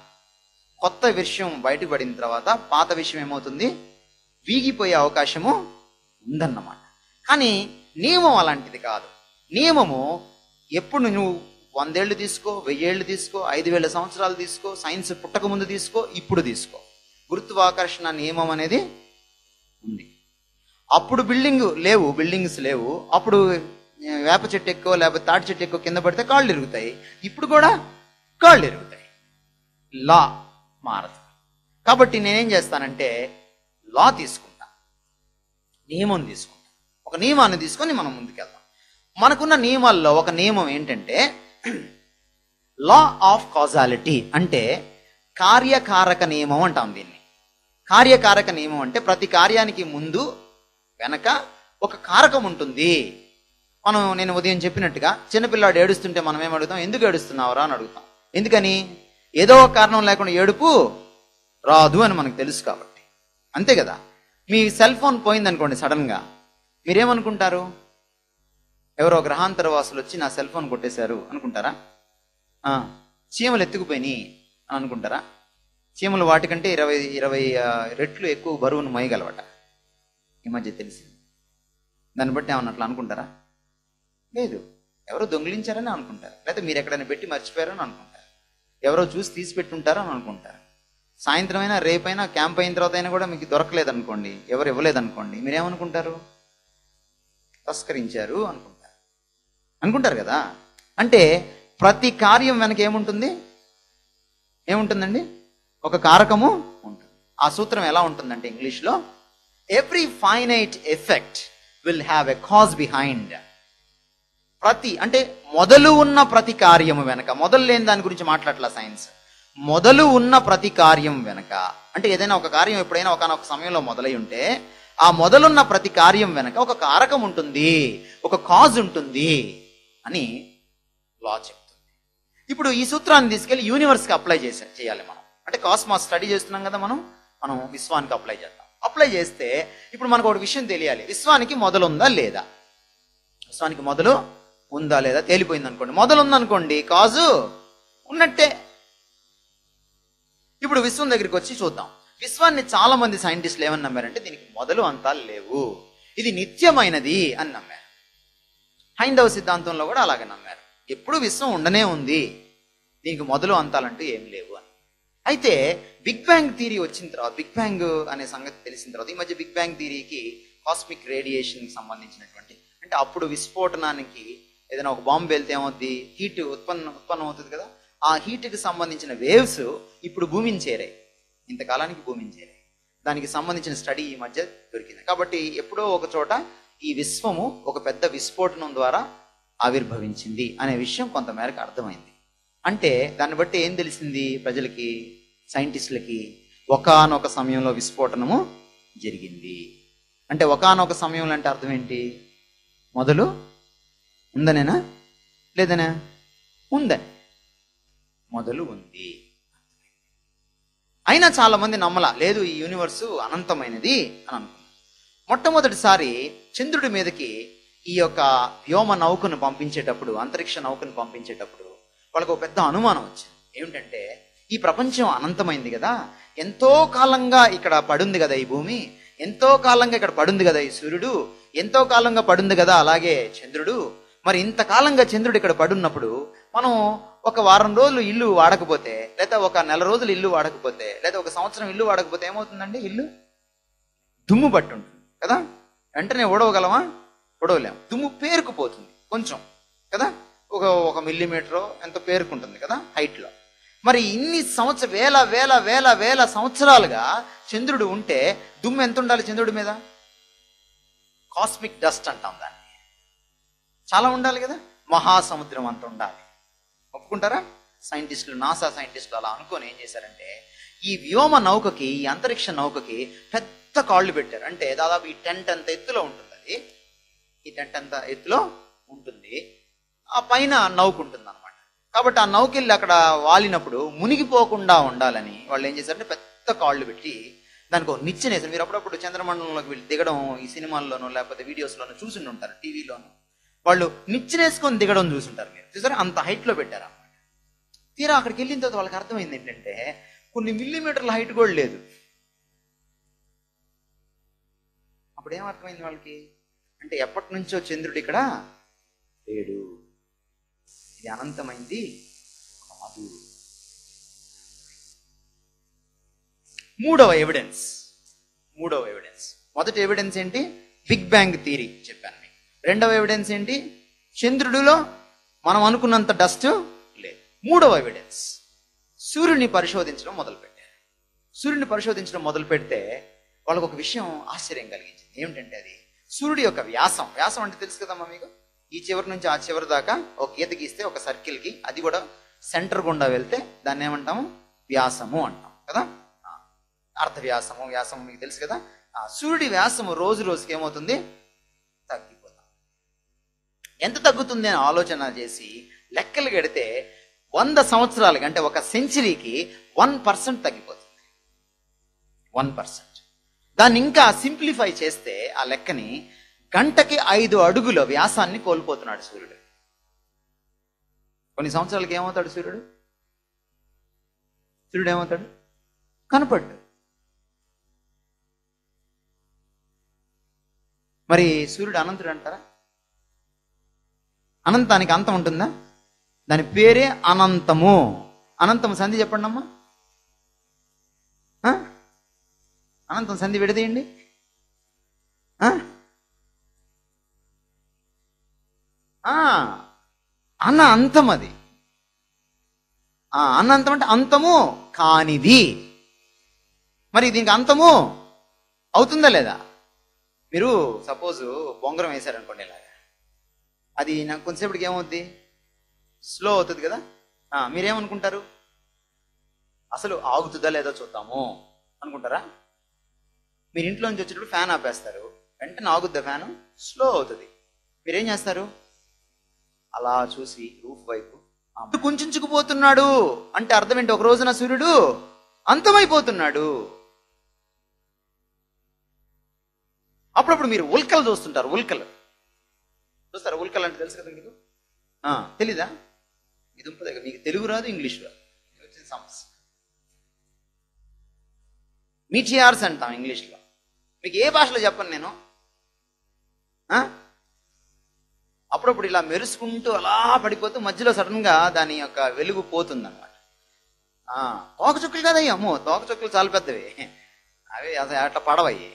A: కొత్త విషయం బయటపడిన తర్వాత పాత విషయం ఏమవుతుంది వీగిపోయే అవకాశము ఉందన్నమాట కానీ నియమం అలాంటిది కాదు నియమము ఎప్పుడు నువ్వు వందేళ్లు తీసుకో వెయ్యేళ్ళు తీసుకో ఐదు వేల సంవత్సరాలు తీసుకో సైన్స్ పుట్టక ముందు తీసుకో ఇప్పుడు తీసుకో గురుత్వాకర్షణ నియమం అనేది ఉంది అప్పుడు బిల్డింగ్ లేవు బిల్డింగ్స్ లేవు అప్పుడు ఏ, వేప చెట్టు ఎక్కువ లేకపోతే తాటి చెట్టు ఎక్కువ కింద పడితే కాళ్ళు ఇరుగుతాయి ఇప్పుడు కూడా కాళ్ళు ఇరుగుతాయి లా మారదు కాబట్టి నేనేం చేస్తానంటే లా తీసుకుంటా నియమం తీసుకుంటా ఒక నియమాన్ని తీసుకొని మనం ముందుకెళ్దాం మనకున్న నియమాల్లో ఒక నియమం ఏంటంటే లా ఆఫ్ కాజాలిటీ అంటే కార్యకారక నియమం అంటాం దీన్ని కార్యకారక నియమం అంటే ప్రతి కార్యానికి ముందు వెనక ఒక కారకం ఉంటుంది మనం నేను ఉదయం చెప్పినట్టుగా చిన్నపిల్లాడు ఏడుస్తుంటే మనం ఏం అడుగుతాం ఎందుకు ఏడుస్తున్నావురా అని అడుగుతాం ఎందుకని ఏదో ఒక కారణం లేకుండా ఏడుపు రాదు అని మనకు తెలుసు కాబట్టి అంతే కదా మీ సెల్ ఫోన్ పోయిందనుకోండి సడన్గా మీరేమనుకుంటారు ఎవరో గ్రహాంతర వాసులు వచ్చి నా సెల్ ఫోన్ కొట్టేశారు అనుకుంటారా ఆ, చీమలు ఎత్తుకుపోయినాయి అని అనుకుంటారా చీమలు వాటికంటే ఇరవై ఇరవై ఆ, రెట్లు ఎక్కువ బరువును మోయగలవట ఈ మధ్య తెలిసింది దాన్ని బట్టి ఏమన్నా అట్లా అనుకుంటారా లేదు ఎవరో దొంగిలించారని అనుకుంటారు లేకపోతే మీరు ఎక్కడైనా పెట్టి మర్చిపోయారని అనుకుంటారు ఎవరో చూసి తీసి పెట్టుంటారని అనుకుంటారు సాయంత్రం అయినా రేపైనా క్యాంప్ అయిన తర్వాత అయినా కూడా మీకు దొరకలేదు అనుకోండి ఎవరు ఇవ్వలేదు అనుకోండి మీరేమనుకుంటారు తస్కరించారు అనుకుంటారు అనుకుంటారు కదా అంటే ప్రతి కార్యం వెనక ఏముంటుంది ఏముంటుందండి ఒక కారకము ఉంటుంది ఆ సూత్రం ఎలా ఉంటుందంటే ఇంగ్లీష్లో every finite effect will have a cause behind ప్రతి అంటే మొదలు ఉన్న ప్రతి కార్యము వెనక మొదలు లేని దాని గురించి మాట్లాడలా సైన్స్ మొదలు ఉన్న ప్రతి కార్యం వెనక అంటే ఏదైనా ఒక కార్యం ఎప్పుడైనా ఒకనొక సమయంలో మొదలై ఉంటే ఆ మొదలున్న ప్రతి కార్యం వెనక ఒక కారకం ఉంటుంది ఒక కాజ్ ఉంటుంది అని లా చెప్తుంది ఇప్పుడు ఈ సూత్రాన్ని తీసుకెళ్లి యూనివర్స్కి అప్లై చేసే చేయాలి మనం అంటే కాస్మాస్ స్టడీ చేస్తున్నాం కదా మనం మనం విశ్వానికి అప్లై చేద్దాం అప్లై చేస్తే ఇప్పుడు మనకు ఒక విషయం తెలియాలి విశ్వానికి మొదలు ఉందా లేదా విశ్వానికి మొదలు ఉందా లేదా తేలిపోయింది అనుకోండి మొదలు ఉందనుకోండి కాజు ఉన్నట్టే ఇప్పుడు విశ్వం దగ్గరికి వచ్చి చూద్దాం విశ్వాన్ని చాలా మంది సైంటిస్టులు ఏమని నమ్మారంటే దీనికి మొదలు అంతాలు లేవు ఇది నిత్యమైనది అని నమ్మారు హైందవ సిద్ధాంతంలో కూడా అలాగే నమ్మారు ఎప్పుడు విశ్వం ఉండనే ఉంది దీనికి మొదలు అంతాలంటూ ఏం లేవు అని అయితే బిగ్ బ్యాంగ్ థియరీ వచ్చిన తర్వాత బిగ్ బ్యాంగ్ అనే సంగతి తెలిసిన తర్వాత ఈ మధ్య బిగ్ బ్యాంగ్ థియరీకి కాస్మిక్ రేడియేషన్ సంబంధించినటువంటి అంటే అప్పుడు విస్ఫోటనానికి ఏదైనా ఒక బాంబు వెళ్తే ఏమవుద్ది హీట్ ఉత్పన్నం ఉత్పన్నం అవుతుంది కదా ఆ హీట్కి సంబంధించిన వేవ్స్ ఇప్పుడు భూమిని చేరాయి ఇంతకాలానికి భూమిని చేరాయి దానికి సంబంధించిన స్టడీ ఈ మధ్య దొరికింది కాబట్టి ఎప్పుడో ఒక చోట ఈ విశ్వము ఒక పెద్ద విస్ఫోటనం ద్వారా ఆవిర్భవించింది అనే విషయం కొంతమేరకు అర్థమైంది అంటే దాన్ని బట్టి ఏం తెలిసింది ప్రజలకి సైంటిస్టులకి ఒకానొక సమయంలో విస్ఫోటనము జరిగింది అంటే ఒకానొక సమయంలో అంటే అర్థం ఏంటి మొదలు ఉందనేనా లేదనా ఉందని మొదలు ఉంది అయినా చాలా మంది నమ్మలా లేదు ఈ యూనివర్స్ అనంతమైనది అని అనుకున్నారు మొట్టమొదటిసారి చంద్రుడి మీదకి ఈ యొక్క వ్యోమ నౌకను పంపించేటప్పుడు అంతరిక్ష నౌకను పంపించేటప్పుడు వాళ్ళకు ఒక పెద్ద అనుమానం వచ్చింది ఏమిటంటే ఈ ప్రపంచం అనంతమైంది కదా ఎంతో కాలంగా ఇక్కడ పడుంది కదా ఈ భూమి ఎంతో కాలంగా ఇక్కడ పడుంది కదా ఈ సూర్యుడు ఎంతో కాలంగా పడుంది కదా అలాగే చంద్రుడు మరి ఇంతకాలంగా చంద్రుడు ఇక్కడ పడున్నప్పుడు మనం ఒక వారం రోజులు ఇల్లు వాడకపోతే లేదా ఒక నెల రోజులు ఇల్లు వాడకపోతే లేదా ఒక సంవత్సరం ఇల్లు వాడకపోతే ఏమవుతుందండి ఇల్లు దుమ్ము పట్టుంటుంది కదా వెంటనే ఉడవగలమా ఉడవలేము దుమ్ము పేరుకుపోతుంది కొంచెం కదా ఒక ఒక మిల్లీమీటర్ ఎంత పేరుకుంటుంది కదా హైట్లో మరి ఇన్ని సంవత్సర వేల వేల వేల వేల సంవత్సరాలుగా చంద్రుడు ఉంటే దుమ్ము ఎంత ఉండాలి చంద్రుడి మీద కాస్మిక్ డస్ట్ అంటాం దాన్ని చాలా ఉండాలి కదా మహాసముద్రం అంత ఉండాలి ఒప్పుకుంటారా సైంటిస్టులు నాసా సైంటిస్టులు అలా అనుకొని ఏం చేశారంటే ఈ వ్యోమ నౌకకి ఈ అంతరిక్ష నౌకకి పెద్ద కాళ్ళు పెట్టారు అంటే దాదాపు ఈ టెంట్ అంత ఎత్తులో ఉంటుంది అది ఈ టెంట్ అంత ఎత్తులో ఉంటుంది ఆ పైన నౌక ఉంటుంది అనమాట కాబట్టి ఆ నౌకెళ్ళి అక్కడ వాలినప్పుడు మునిగిపోకుండా ఉండాలని వాళ్ళు ఏం చేశారంటే పెద్ద కాళ్ళు పెట్టి దానికి ఒక నిచ్చెన వేశారు మీరు అప్పుడప్పుడు చంద్రమండలంలోకి వెళ్ళి దిగడం ఈ సినిమాల్లోనూ లేకపోతే వీడియోస్లోనూ చూసి ఉంటారు టీవీలోనూ వాళ్ళు నిచ్చెనేసుకొని దిగడం చూసుంటారు మీరు చూసారా అంత హైట్లో పెట్టారు అన్నమాట తీరా అక్కడికి వెళ్ళిన తర్వాత వాళ్ళకి అర్థమైంది ఏంటంటే కొన్ని మిల్లీమీటర్ల హైట్ కూడా లేదు అప్పుడు ఏం అర్థమైంది వాళ్ళకి అంటే ఎప్పటి నుంచో చంద్రుడు ఇక్కడ లేడు ఇది అనంతమైంది కాదు మూడవ ఎవిడెన్స్ మూడవ ఎవిడెన్స్ మొదటి ఎవిడెన్స్ ఏంటి బిగ్ బ్యాంగ్ థియరీ చెప్పాను మీకు రెండవ ఎవిడెన్స్ ఏంటి చంద్రుడిలో మనం అనుకున్నంత డస్ట్ లేదు మూడవ ఎవిడెన్స్ సూర్యుని పరిశోధించడం మొదలుపెట్టారు సూర్యుని పరిశోధించడం మొదలు పెడితే వాళ్ళకు ఒక విషయం ఆశ్చర్యం కలిగించింది ఏమిటంటే అది సూర్యుడి యొక్క వ్యాసం వ్యాసం అంటే తెలుసు కదమ్మా మీకు ఈ చివరి నుంచి ఆ చివరి దాకా ఒక గీత గీస్తే ఒక సర్కిల్కి అది కూడా సెంటర్ గుండా వెళ్తే దాన్ని ఏమంటాము వ్యాసము అంటాం కదా ఆ, అర్ధ వ్యాసము వ్యాసము మీకు తెలుసు కదా ఆ సూర్యుడి వ్యాసము రోజు రోజుకి ఏమవుతుంది తగ్గిపోతాం ఎంత తగ్గుతుంది అని ఆలోచన చేసి లెక్కలు గడితే వంద సంవత్సరాలకి అంటే ఒక సెంచరీకి వన్ పర్సెంట్ తగ్గిపోతుంది వన్ పర్సెంట్ దాన్ని ఇంకా సింప్లిఫై చేస్తే ఆ లెక్కని గంటకి ఐదు అడుగుల వ్యాసాన్ని కోల్పోతున్నాడు సూర్యుడు కొన్ని సంవత్సరాలకి ఏమవుతాడు సూర్యుడు సూర్యుడు ఏమవుతాడు కనపడ్డు మరి సూర్యుడు అనంతుడు అంటారా అనంతానికి అంతం ఉంటుందా దాని పేరే అనంతము అనంతం సంధి చెప్పండి అమ్మా ఆ? అనంతం సంధి విడదీయండి ఆ? ఆ, అన్న అంతం అది ఆ, అన్న అంతం అంటే అంతము కానిది మరి దీనికి అంతము అవుతుందా లేదా మీరు సపోజ్ బొంగరం వేశారనుకోండి ఇలాగా అది నాకు కొంతసేపటికి ఏమవుద్ది స్లో అవుతుంది కదా ఆ, మీరేమనుకుంటారు అసలు ఆగుతుందా లేదో చూద్దాము అనుకుంటారా మీరు ఇంట్లో నుంచి వచ్చేటప్పుడు ఫ్యాన్ ఆపేస్తారు వెంటనే ఆగుద్దా ఫ్యాన్ స్లో అవుతుంది మీరేం చేస్తారు అలా చూసి రూఫ్ వైపు "ఆ, కుంచుకుపోతున్నాడు అంటే అర్థం ఏంటి ఒక రోజున సూర్యుడు అంతమైపోతున్నాడు అప్పుడప్పుడు మీరు ఉల్కలు చూస్తుంటారు ఉల్కలు చూస్తారా ఉల్కలు అంటే తెలుసు కదా మీకు ఆ, తెలీదా మీ దుంప దగ్గర మీకు తెలుగు రాదు ఇంగ్లీష్ రాదు ఇది వచ్చిన సమస్య మీటియార్స్ అంటాం ఇంగ్లీష్లో మీకు ఏ భాషలో చెప్పను నేను ఆ? అప్పుడప్పుడు ఇలా మెరుసుకుంటూ అలా పడిపోతూ మధ్యలో సడన్ గా దాని యొక్క వెలుగు పోతుంది అనమాట తోక చుక్కలు కదయ్యి అమ్మో తోక చుక్కలు చాలా పెద్దవి అవి అసలు అట్లా పడవయ్యి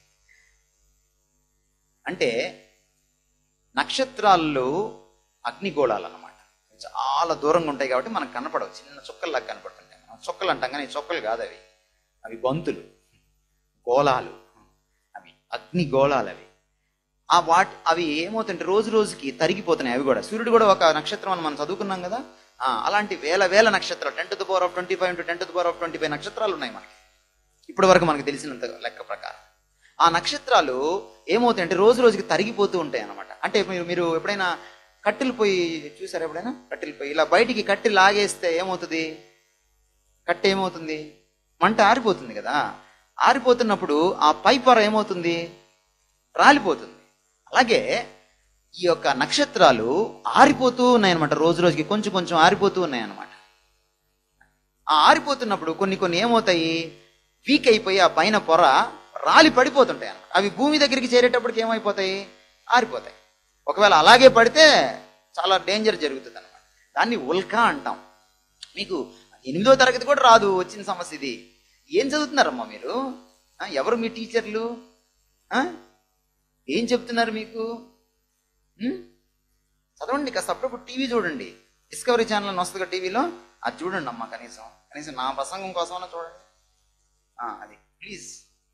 A: అంటే నక్షత్రాలు అగ్నిగోళాలు అన్నమాట చాలా దూరంగా ఉంటాయి కాబట్టి మనకు కనపడవు చిన్న చుక్కల్లాగా కనపడుతుంటాయి మనం చుక్కలు అంటాం కానీ చుక్కలు కాదు అవి అవి బంతులు గోళాలు అవి అగ్ని గోళాలు అవి ఆ వాటి అవి ఏమవుతుంటే రోజు రోజుకి తరిగిపోతున్నాయి అవి కూడా సూర్యుడు కూడా ఒక నక్షత్రం అని మనం చదువుకున్నాం కదా ఆ, అలాంటి వేల వేల నక్షత్రాలు ten to the power of twenty five into ten to the power of twenty five నక్షత్రాలు ఉన్నాయి మనకి ఇప్పటి వరకు మనకు తెలిసినంత లెక్క ప్రకారం ఆ నక్షత్రాలు ఏమవుతాయంటే రోజు రోజుకి తరిగిపోతూ ఉంటాయి అన్నమాట అంటే మీరు మీరు ఎప్పుడైనా కట్టెలు పోయి చూసారా ఎప్పుడైనా కట్టెలు పోయి ఇలా బయటికి కట్టె లాగేస్తే ఏమవుతుంది కట్టె ఏమవుతుంది మంట ఆరిపోతుంది కదా ఆరిపోతున్నప్పుడు ఆ పై పొర ఏమవుతుంది రాలిపోతుంది అలాగే ఈ యొక్క నక్షత్రాలు ఆరిపోతూ ఉన్నాయన్నమాట రోజు రోజుకి కొంచెం కొంచెం ఆరిపోతూ ఉన్నాయన్నమాట ఆ ఆరిపోతున్నప్పుడు కొన్ని కొన్ని ఏమవుతాయి వీక్ అయిపోయి ఆ పైన పొర రాలి పడిపోతుంటాయి అన్నమాట అవి భూమి దగ్గరికి చేరేటప్పటికి ఏమైపోతాయి ఆరిపోతాయి ఒకవేళ అలాగే పడితే చాలా డేంజర్ జరుగుతుంది అనమాట దాన్ని ఉల్కా అంటాం మీకు ఎనిమిదో తరగతి కూడా రాదు వచ్చిన సమస్య ఇది ఏం చదువుతున్నారమ్మా మీరు ఆ, ఎవరు మీ టీచర్లు ఆ? ఏం చెప్తున్నారు మీకు ఉం? చదవండి కాస్త అప్పుడప్పుడు టీవీ చూడండి డిస్కవరీ ఛానల్ అని వస్తుంది టీవీలో అది చూడండి అమ్మా కనీసం కనీసం నా ప్రసంగం కోసమైనా చూడండి ఆ, అది ప్లీజ్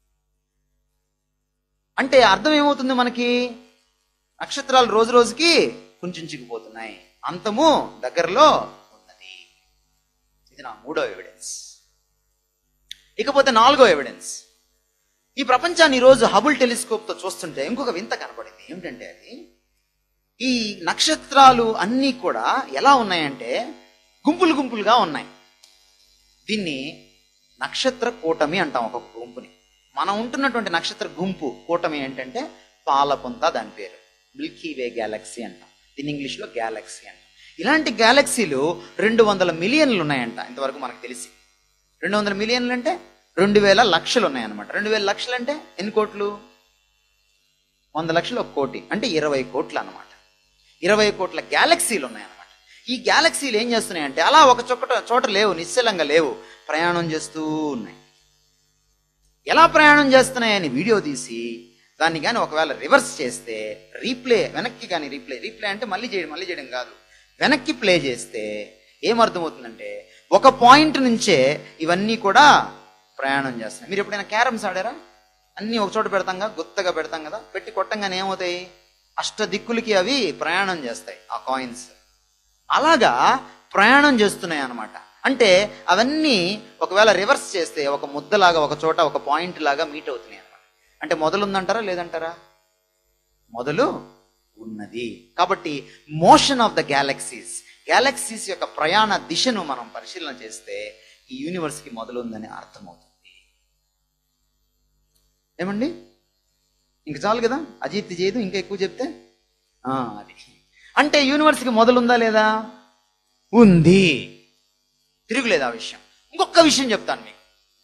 A: అంటే అర్థం ఏమవుతుంది మనకి నక్షత్రాలు రోజు రోజుకి కుంచుకుపోతున్నాయి అంతము దగ్గరలో ఉన్నది ఇది నా మూడో ఎవిడెన్స్ ఇకపోతే నాలుగో ఎవిడెన్స్ ఈ ప్రపంచాన్ని ఈరోజు హబుల్ టెలిస్కోప్ తో చూస్తుంటే ఇంకొక వింత కనపడింది ఏమిటంటే అది ఈ నక్షత్రాలు అన్నీ కూడా ఎలా ఉన్నాయంటే గుంపులు గుంపులుగా ఉన్నాయి దీన్ని నక్షత్ర కూటమి అంటాం ఒక గుంపుని మనం ఉంటున్నటువంటి నక్షత్ర గుంపు కూటమి ఏంటంటే పాలపుంత దాని పేరు మిల్కీ వే గ్యాలక్సీ అంటాం దీన్ని ఇంగ్లీష్లో గ్యాలక్సీ అంటాం ఇలాంటి గ్యాలక్సీలు రెండు వందల మిలియన్లు ఉన్నాయంట ఇంతవరకు మనకు తెలిసి రెండు వందల మిలియన్లు అంటే రెండు వేల లక్షలు ఉన్నాయన్నమాట రెండు వేల లక్షలు అంటే ఎన్ని కోట్లు వంద లక్షలు ఒక కోటి అంటే ఇరవై కోట్లు అన్నమాట ఇరవై కోట్ల గ్యాలక్సీలు ఉన్నాయన్నమాట ఈ గ్యాలక్సీలు ఏం చేస్తున్నాయంటే అలా ఒక చోట చోట లేవు నిశ్చలంగా లేవు ప్రయాణం చేస్తూ ఉన్నాయి ఎలా ప్రయాణం చేస్తున్నాయని వీడియో తీసి దాన్ని కానీ ఒకవేళ రివర్స్ చేస్తే రీప్లే వెనక్కి కానీ రీప్లే రీప్లే అంటే మళ్ళీ చేయడం మళ్ళీ చేయడం కాదు వెనక్కి ప్లే చేస్తే ఏమర్థమవుతుందంటే ఒక పాయింట్ నుంచే ఇవన్నీ కూడా ప్రయాణం చేస్తున్నాయి మీరు ఎప్పుడైనా క్యారమ్స్ ఆడారా అన్నీ ఒక చోట పెడతాం కదా గుత్తగా పెడతాం కదా పెట్టి కొట్టంగానే ఏమవుతాయి అష్ట దిక్కులకి అవి ప్రయాణం చేస్తాయి ఆ కాయిన్స్ అలాగా ప్రయాణం చేస్తున్నాయి అన్నమాట అంటే అవన్నీ ఒకవేళ రివర్స్ చేస్తే ఒక ముద్దలాగా ఒక చోట ఒక పాయింట్ లాగా మీట్ అవుతున్నాయి అన్నమాట అంటే మొదలు ఉందంటారా లేదంటారా మొదలు ఉన్నది కాబట్టి motion of the galaxies galaxies యొక్క ప్రయాణ దిశను మనం పరిశీలన చేస్తే ఈ యూనివర్స్ కి మొదలు ఉందని అర్థమవుతుంది ఏమండి ఇంక చాలు కదా అజీర్తి చేయదు ఇంకా ఎక్కువ చెప్తే ఆ, అది అంటే యూనివర్స్కి మొదలుందా లేదా ఉంది తిరుగులేదు ఆ విషయం ఇంకొక విషయం చెప్తాను మీకు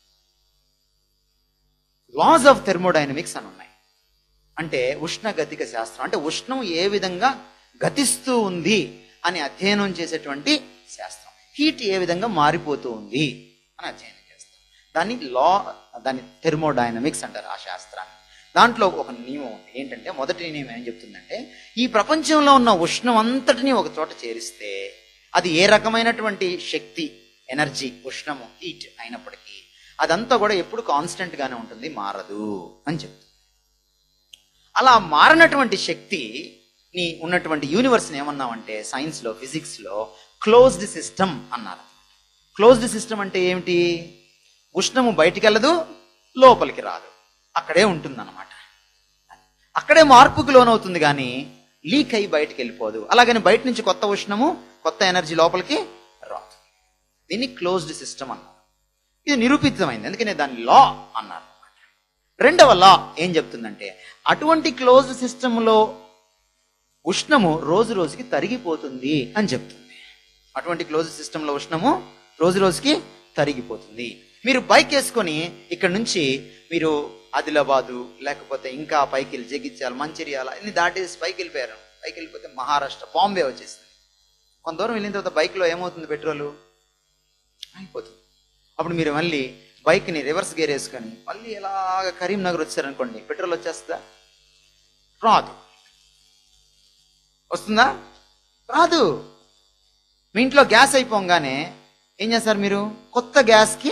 A: లాస్ ఆఫ్ థెర్మోడైనమిక్స్ అని ఉన్నాయి అంటే ఉష్ణగతిక శాస్త్రం అంటే ఉష్ణం ఏ విధంగా గతిస్తూ ఉంది అని అధ్యయనం చేసేటువంటి శాస్త్రం హీట్ ఏ విధంగా మారిపోతూ ఉంది అని అధ్యయనం చేస్తాం దాన్ని లా దాన్ని థెర్మోడైనమిక్స్ అంటారు ఆ శాస్త్రాన్ని దాంట్లో ఒక నియమం ఉంది ఏంటంటే మొదటి నియమం ఏం చెప్తుందంటే ఈ ప్రపంచంలో ఉన్న ఉష్ణం అంతటిని ఒక చోట చేరిస్తే అది ఏ రకమైనటువంటి శక్తి ఎనర్జీ ఉష్ణము హీట్ అయినప్పటికీ అదంతా కూడా ఎప్పుడు కాన్స్టెంట్ గానే ఉంటుంది మారదు అని చెప్తుంది అలా మారినటువంటి శక్తి ని ఉన్నటువంటి యూనివర్స్ని ఏమన్నామంటే సైన్స్లో ఫిజిక్స్లో క్లోజ్డ్ సిస్టమ్ అన్నారు క్లోజ్డ్ సిస్టమ్ అంటే ఏమిటి ఉష్ణము బయటికి వెళ్ళదు లోపలికి రాదు అక్కడే ఉంటుందన్నమాట అక్కడే మార్పుకు లోనవుతుంది కానీ లీక్ అయి బయటికి వెళ్ళిపోదు అలాగని బయట నుంచి కొత్త ఉష్ణము కొత్త ఎనర్జీ లోపలికి రాదు దీన్ని క్లోజ్డ్ సిస్టమ్ అన్నారు ఇది నిరూపితమైంది అందుకనే దాన్ని లా అన్నారు రెండవ లా ఏం చెప్తుందంటే అటువంటి క్లోజ్డ్ సిస్టంలో ఉష్ణము రోజు రోజుకి తరిగిపోతుంది అని చెప్తుంది అటువంటి క్లోజ్ సిస్టంలో ఉష్ణము రోజు రోజుకి తరిగిపోతుంది మీరు బైక్ వేసుకొని ఇక్కడ నుంచి మీరు ఆదిలాబాదు లేకపోతే ఇంకా పైకి వెళ్ళి జగిత్యాల మంచిర్యాల ఇన్ని దాటేసి పైకి వెళ్ళిపోయారు పైకి వెళ్ళిపోతే మహారాష్ట్ర బాంబే వచ్చేసింది కొంత దూరం వెళ్ళిన తర్వాత బైక్లో ఏమవుతుంది పెట్రోలు అయిపోతుంది అప్పుడు మీరు మళ్ళీ బైక్ని రివర్స్ గేర్ వేసుకొని మళ్ళీ ఎలాగ కరీంనగర్ వచ్చారనుకోండి పెట్రోల్ వచ్చేస్తుందా రాదు వస్తుందా రాదు మీ ఇంట్లో గ్యాస్ అయిపోగానే ఏం చేస్తారు మీరు కొత్త గ్యాస్కి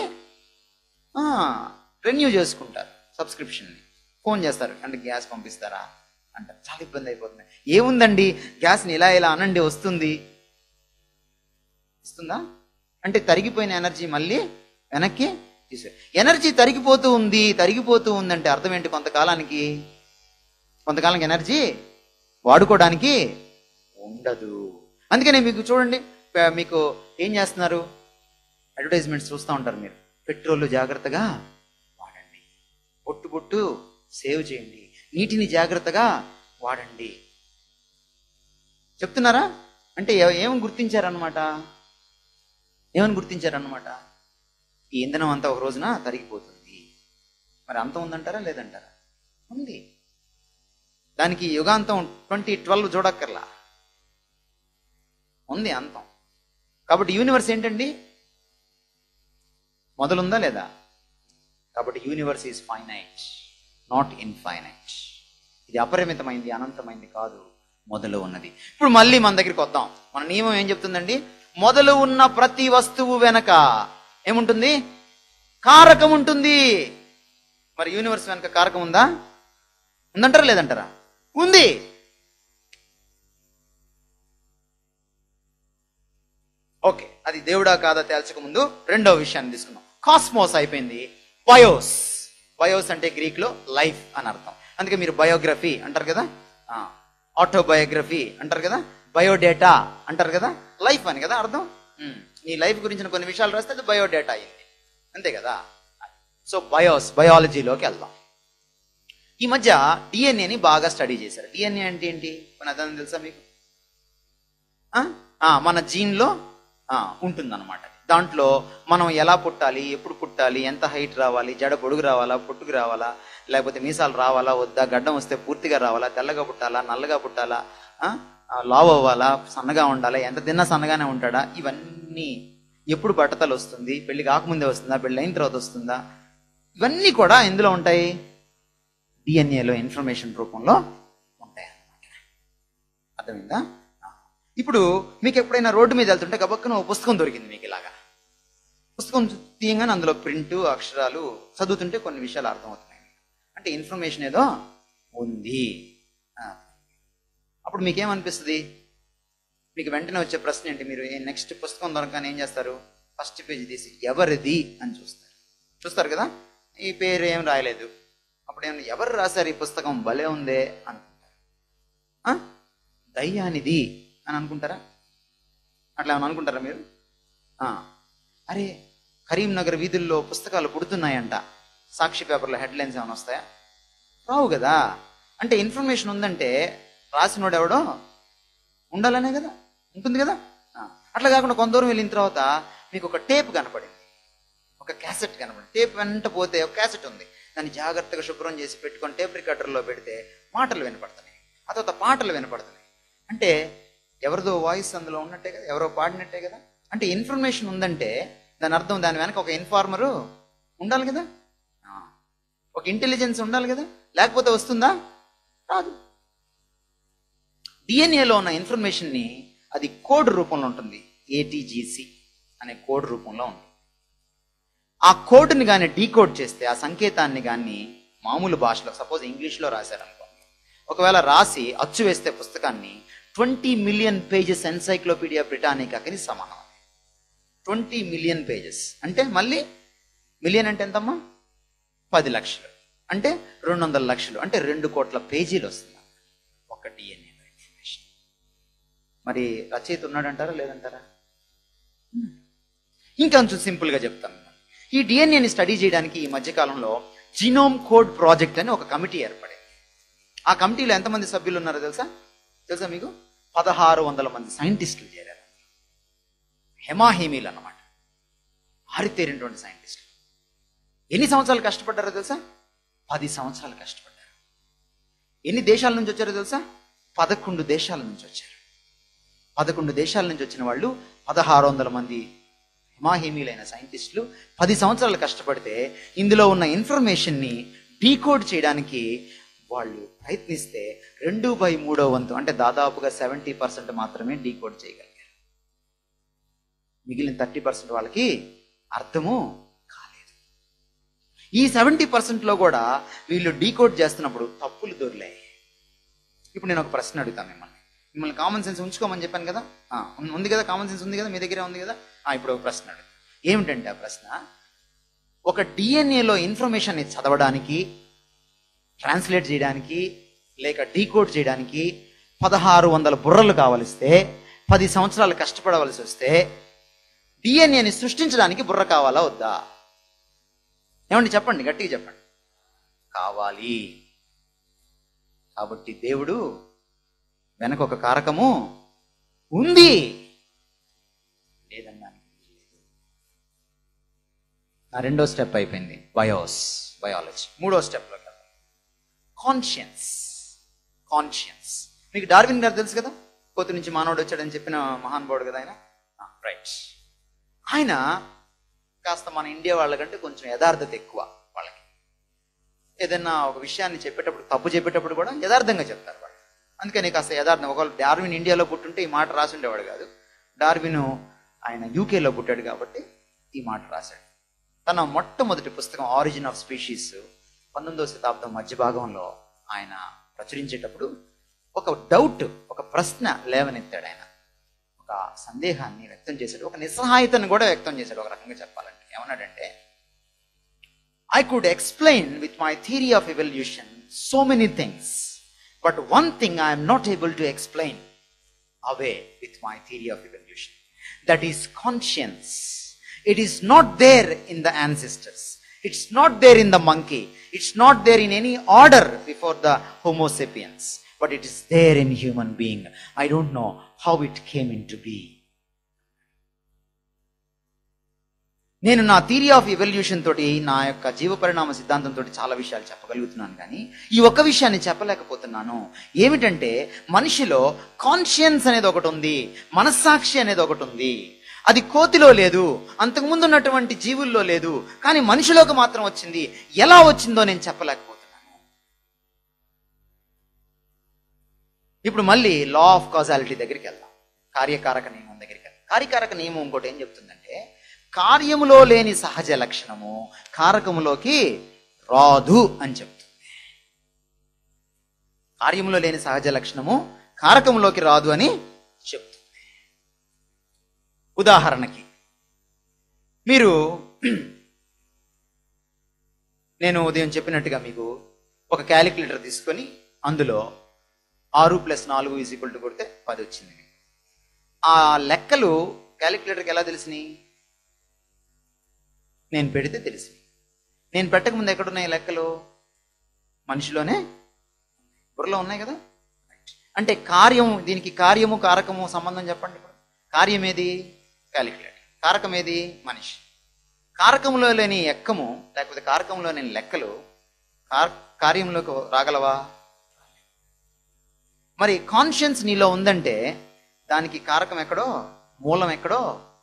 A: రెన్యూ చేసుకుంటారు సబ్స్క్రిప్షన్ని ఫోన్ చేస్తారు అంటే గ్యాస్ పంపిస్తారా అంటారు చాలా ఇబ్బంది అయిపోతుంది ఏముందండి గ్యాస్ని ఇలా ఇలా అనండి వస్తుంది వస్తుందా అంటే తరిగిపోయిన ఎనర్జీ మళ్ళీ వెనక్కి తీసే ఎనర్జీ తరిగిపోతూ ఉంది తరిగిపోతూ ఉందంటే అర్థం ఏంటి కొంతకాలానికి కొంతకాలానికి ఎనర్జీ వాడుకోవడానికి ఉండదు అందుకనే మీకు చూడండి ప- మీకు ఏం చేస్తున్నారు అడ్వర్టైజ్మెంట్స్ చూస్తూ ఉంటారు మీరు పెట్రోల్ జాగ్రత్తగా వాడండి పొట్టు పొట్టు సేవ్ చేయండి నీటిని జాగ్రత్తగా వాడండి చెప్తున్నారా అంటే ఏ- ఏమని గుర్తించారనమాట ఏమని గుర్తించారనమాట ఈ ఇంధనం అంతా ఒక రోజున తరిగిపోతుంది మరి అంతం ఉందంటారా లేదంటారా ఉంది దానికి యుగాంతం ట్వంటీ ట్వెల్వ్ చూడక్కర్లా ఉంది అంతం కాబట్టి యూనివర్స్ ఏంటండి మొదలుందా లేదా కాబట్టి universe is finite not infinite ఇది అపరిమితమైంది అనంతమైంది కాదు మొదలు ఉన్నది ఇప్పుడు మళ్ళీ మన దగ్గరికి వద్దాం మన నియమం ఏం చెప్తుందండి మొదలు ఉన్న ప్రతి వస్తువు వెనక ఏముంటుంది కారకం ఉంటుంది మరి యూనివర్స్ వెనక కారకం ఉందా ఉందంటారా లేదంటారా ఉంది ఓకే అది దేవుడా కాదా తేల్చక ముందు రెండవ విషయాన్ని తీసుకుందాం కాస్మోస్ అయిపోయింది బయోస్ బయోస్ అంటే గ్రీక్ లో లైఫ్ అని అర్థం అందుకే మీరు బయోగ్రఫీ అంటారు కదా ఆటోబయోగ్రఫీ అంటారు కదా బయోడేటా అంటారు కదా లైఫ్ అని కదా అర్థం ఉమ్, నీ లైఫ్ గురించిన కొన్ని విషయాలు రాస్తే అది బయోడేటా అయింది అంతే కదా సో బయోస్ బయాలజీలోకి వెళ్దాం ఈ మధ్య డిఎన్ఏని బాగా స్టడీ చేశారు డిఎన్ఏ అంటే ఏంటి మన అర్థం తెలుసా మీకు ఆ? ఆ, మన జీన్లో ఉంటుందన్నమాట దాంట్లో మనం ఎలా పుట్టాలి ఎప్పుడు పుట్టాలి ఎంత హైట్ రావాలి జడ పొడుగు రావాలా పొట్టుకు రావాలా లేకపోతే మీసాలు రావాలా వద్దా గడ్డం వస్తే పూర్తిగా రావాలా తెల్లగా పుట్టాలా నల్లగా పుట్టాలా ఆ? ఆ, లావ్ అవ్వాలా సన్నగా ఉండాలా ఎంత తిన్నా సన్నగానే ఉంటాడా ఇవన్నీ ఎప్పుడు బట్టతలు వస్తుంది పెళ్లి కాకముందే వస్తుందా పెళ్లి అయిన తర్వాత వస్తుందా ఇవన్నీ కూడా ఎందులో ఉంటాయి డిఎన్ఏలో ఇన్ఫర్మేషన్ రూపంలో ఉంటాయి అన్నమాట అర్థమైందా ఆ. ఇప్పుడు మీకు ఎప్పుడైనా రోడ్డు మీద వెళ్తుంటే గబక్కన ఓ పుస్తకం దొరికింది మీకు ఇలాగా పుస్తకం చూ- తీయంగానే అందులో ప్రింట్ అక్షరాలు చదువుతుంటే కొన్ని విషయాలు అర్థమవుతున్నాయి అంటే ఇన్ఫర్మేషన్ ఏదో ఉంది ఆ. అప్పుడు మీకేమనిపిస్తుంది మీకు వెంటనే వచ్చే ప్రశ్న ఏంటి మీరు నెక్స్ట్ పుస్తకం దొరకగానే ఏం చేస్తారు ఫస్ట్ పేజీ తీసి ఎవరిది అని చూస్తారు చూస్తారు కదా ఈ పేరు ఏం రాయలేదు అప్పుడు ఏమన్నా ఎవరు రాశారు ఈ పుస్తకం భలే ఉందే అనుకుంటారు ఆ? దయ్యానిది అని అనుకుంటారా అట్లా ఏమైనా అనుకుంటారా మీరు ఆ. అరే కరీంనగర్ వీధుల్లో పుస్తకాలు పుడుతున్నాయంట సాక్షి పేపర్లో హెడ్లైన్స్ ఏమైనా వస్తాయా రావు కదా అంటే ఇన్ఫర్మేషన్ ఉందంటే రాసినోడు ఎవడో ఉండాలనే కదా ఉంటుంది కదా ఆ. అట్లా కాకుండా కొంత దూరం వెళ్ళిన తర్వాత మీకు ఒక టేప్ కనపడింది ఒక క్యాసెట్ కనపడింది టేప్ వెంట పోతే ఒక క్యాసెట్ ఉంది దాన్ని జాగ్రత్తగా శుభ్రం చేసి పెట్టుకొని టేప్ రికార్డర్లో పెడితే మాటలు వినపడుతున్నాయి ఆ తర్వాత పాటలు వినపడుతున్నాయి అంటే ఎవరిదో వాయిస్ అందులో ఉన్నట్టే కదా ఎవరో పాడినట్టే కదా అంటే ఇన్ఫర్మేషన్ ఉందంటే దాని అర్థం దాని వెనక ఒక ఇన్ఫార్మరు ఉండాలి కదా ఆ. ఒక ఇంటెలిజెన్స్ ఉండాలి కదా లేకపోతే వస్తుందా రాదు డిఎన్ఏలో ఉన్న ఇన్ఫర్మేషన్ని అది కోడ్ రూపంలో ఉంటుంది ఏటీజీసీ అనే కోడ్ రూపంలో ఉంటుంది ఆ కోడ్ని కానీ డీకోడ్ చేస్తే ఆ సంకేతాన్ని కానీ మామూలు భాషలో సపోజ్ ఇంగ్లీష్లో రాశారనుకోండి ఒకవేళ రాసి అచ్చు వేస్తే పుస్తకాన్ని ట్వంటీ మిలియన్ పేజెస్ ఎన్సైక్లోపీడియా బ్రిటానికాకి సమానం ట్వంటీ మిలియన్ పేజెస్ అంటే మళ్ళీ మిలియన్ అంటే ఎంతమ్మా పది లక్షలు అంటే రెండు వందల లక్షలు అంటే రెండు కోట్ల పేజీలు వస్తుంది ఒక డిఎన్ఏ ఇన్ఫర్మేషన్ మరి రచయిత ఉన్నాడంటారా లేదంటారా ఇంకా కొంచెం సింపుల్గా చెప్తాను ఈ డిఎన్ఏని స్టడీ చేయడానికి ఈ మధ్యకాలంలో జినోమ్ కోడ్ ప్రాజెక్ట్ అని ఒక కమిటీ ఏర్పడింది ఆ కమిటీలో ఎంతమంది సభ్యులు ఉన్నారో తెలుసా తెలుసా మీకు పదహారు వందల మంది సైంటిస్టులు చేరారు హెమాహేమీలు అన్నమాట ఆరితేరినటువంటి సైంటిస్టులు ఎన్ని సంవత్సరాలు కష్టపడ్డారో తెలుసా పది సంవత్సరాలు కష్టపడ్డారు ఎన్ని దేశాల నుంచి వచ్చారో తెలుసా పదకొండు దేశాల నుంచి వచ్చారు పదకొండు దేశాల నుంచి వచ్చిన వాళ్ళు పదహారు వందల మంది హిమాహిమీలైన సైంటిస్టులు పది సంవత్సరాలు కష్టపడితే ఇందులో ఉన్న ఇన్ఫర్మేషన్ని డీకోడ్ చేయడానికి వాళ్ళు ప్రయత్నిస్తే రెండు బై మూడో వంతు అంటే దాదాపుగా సెవెంటీ పర్సెంట్ మాత్రమే డీకోడ్ చేయగలిగారు మిగిలిన థర్టీ పర్సెంట్ వాళ్ళకి అర్థము కాలేదు ఈ సెవెంటీ పర్సెంట్లో కూడా వీళ్ళు డీకోడ్ చేస్తున్నప్పుడు తప్పులు దొరిలాయి ఇప్పుడు నేను ఒక ప్రశ్న అడుగుతాను మిమ్మల్ని మిమ్మల్ని కామన్ సెన్స్ ఉంచుకోమని చెప్పాను కదా ఆ, ఉన్- ఉంది కదా కామన్ సెన్స్ ఉంది కదా మీ దగ్గర ఉంది కదా ఆ, ఇప్పుడు ఒక ప్రశ్న అడుగు ఏమిటంటే ఆ ప్రశ్న ఒక డిఎన్ఏలో ఇన్ఫర్మేషన్ని చదవడానికి ట్రాన్స్లేట్ చేయడానికి లేక డీకోడ్ చేయడానికి పదహారు వందల బుర్రలు కావలిస్తే పది సంవత్సరాలు కష్టపడవలసి వస్తే డిఎన్ఏని సృష్టించడానికి బుర్ర కావాలా వద్దా ఏమండి చెప్పండి గట్టిగా చెప్పండి కావాలి కాబట్టి దేవుడు వెనక ఒక కారకము ఉంది లేదన్నానికి లేదు. నా రెండో స్టెప్ అయిపోయింది బయోస్ బయాలజీ మూడో స్టెప్లో కదా కాన్షియన్స్ కాన్షియన్స్ మీకు డార్విన్ గారు తెలుసు కదా కోతి నుంచి మానవుడు వచ్చాడని చెప్పిన మహానుభావుడు కదా ఆయన రైట్ ఆయన కాస్త మన ఇండియా వాళ్ళకంటే కొంచెం యథార్థత ఎక్కువ వాళ్ళకి ఏదైనా ఒక విషయాన్ని చెప్పేటప్పుడు తప్పు చెప్పేటప్పుడు కూడా యథార్థంగా చెప్తారు వాళ్ళు అందుకని కాస్త యథార్థం ఒకవేళ డార్విన్ ఇండియాలో పుట్టుంటే ఈ మాట రాసి ఉండేవాడు కాదు డార్విన్ ఆయన యూకేలో పుట్టాడు కాబట్టి ఈ మాట రాశాడు తన మొట్టమొదటి పుస్తకం ఆరిజిన్ ఆఫ్ స్పీషీస్ పంతొమ్మిదవ శతాబ్దం మధ్య భాగంలో ఆయన ప్రచురించేటప్పుడు ఒక డౌట్ ఒక ప్రశ్న లేవనెత్తాడు ఆయన ఒక సందేహాన్ని వ్యక్తం చేశాడు ఒక నిస్సహాయతను కూడా వ్యక్తం చేశాడు ఒక రకంగా చెప్పాలంటే ఏమన్నాడంటే I could explain with my theory of evolution so many things, but one thing I am not able to explain away with my theory of evolution. That is conscience. It is not there in the ancestors. It's not there in the monkey. It's not there in any order before the Homo sapiens. But it is there in human being. I don't know how it came into being. నేను నా theory of evolution తోటి నా యొక్క జీవ పరిణామ సిద్ధాంతం తోటి చాలా విషయాలు చెప్పగలుగుతున్నాను కానీ ఈ ఒక్క విషయాన్ని చెప్పలేకపోతున్నాను ఏమిటంటే మనిషిలో కాన్షియన్స్ అనేది ఒకటి ఉంది మనస్సాక్షి అనేది ఒకటి ఉంది అది కోతిలో లేదు అంతకుముందు ఉన్నటువంటి జీవుల్లో లేదు కానీ మనిషిలోకి మాత్రం వచ్చింది ఎలా వచ్చిందో నేను చెప్పలేకపోతున్నాను ఇప్పుడు మళ్ళీ లా ఆఫ్ కాజాలిటీ దగ్గరికి వెళ్దాం కార్యకారక నియమం దగ్గరికి వెళ్దాం కార్యకారక నియమం ఇంకోటి ఏం చెప్తుందంటే కార్యములో లేని సహజ లక్షణము కారకములోకి రాదు అని చెప్తుంది కార్యములో లేని సహజ లక్షణము కారకములోకి రాదు అని చెప్తుంది ఉదాహరణకి మీరు నేను ఉదయం చెప్పినట్టుగా మీకు ఒక క్యాలిక్యులేటర్ తీసుకొని అందులో ఆరు ప్లస్ నాలుగు ఈజ్ ఈక్వల్ టు కొడితే పది వచ్చింది మీకు. ఆ లెక్కలు క్యాలిక్యులేటర్కి ఎలా తెలిసినాయి నేను పెడితే తెలిసి నేను పెట్టకముందు ఎక్కడున్నాయి లెక్కలు మనిషిలోనే బుర్రలో ఉన్నాయి కదా అంటే కార్యం దీనికి కార్యము కారకము సంబంధం చెప్పండి ఇప్పుడు కార్యం ఏది క్యాలిక్యులేటర్ కారకం ఏది మనిషి కారకంలో లేని ఎక్కము లేకపోతే కారకంలో లేని లెక్కలు కార్ కార్యంలోకి రాగలవా మరి కాన్షియన్స్ నీలో ఉందంటే దానికి కారకం ఎక్కడో మూలం ఎక్కడో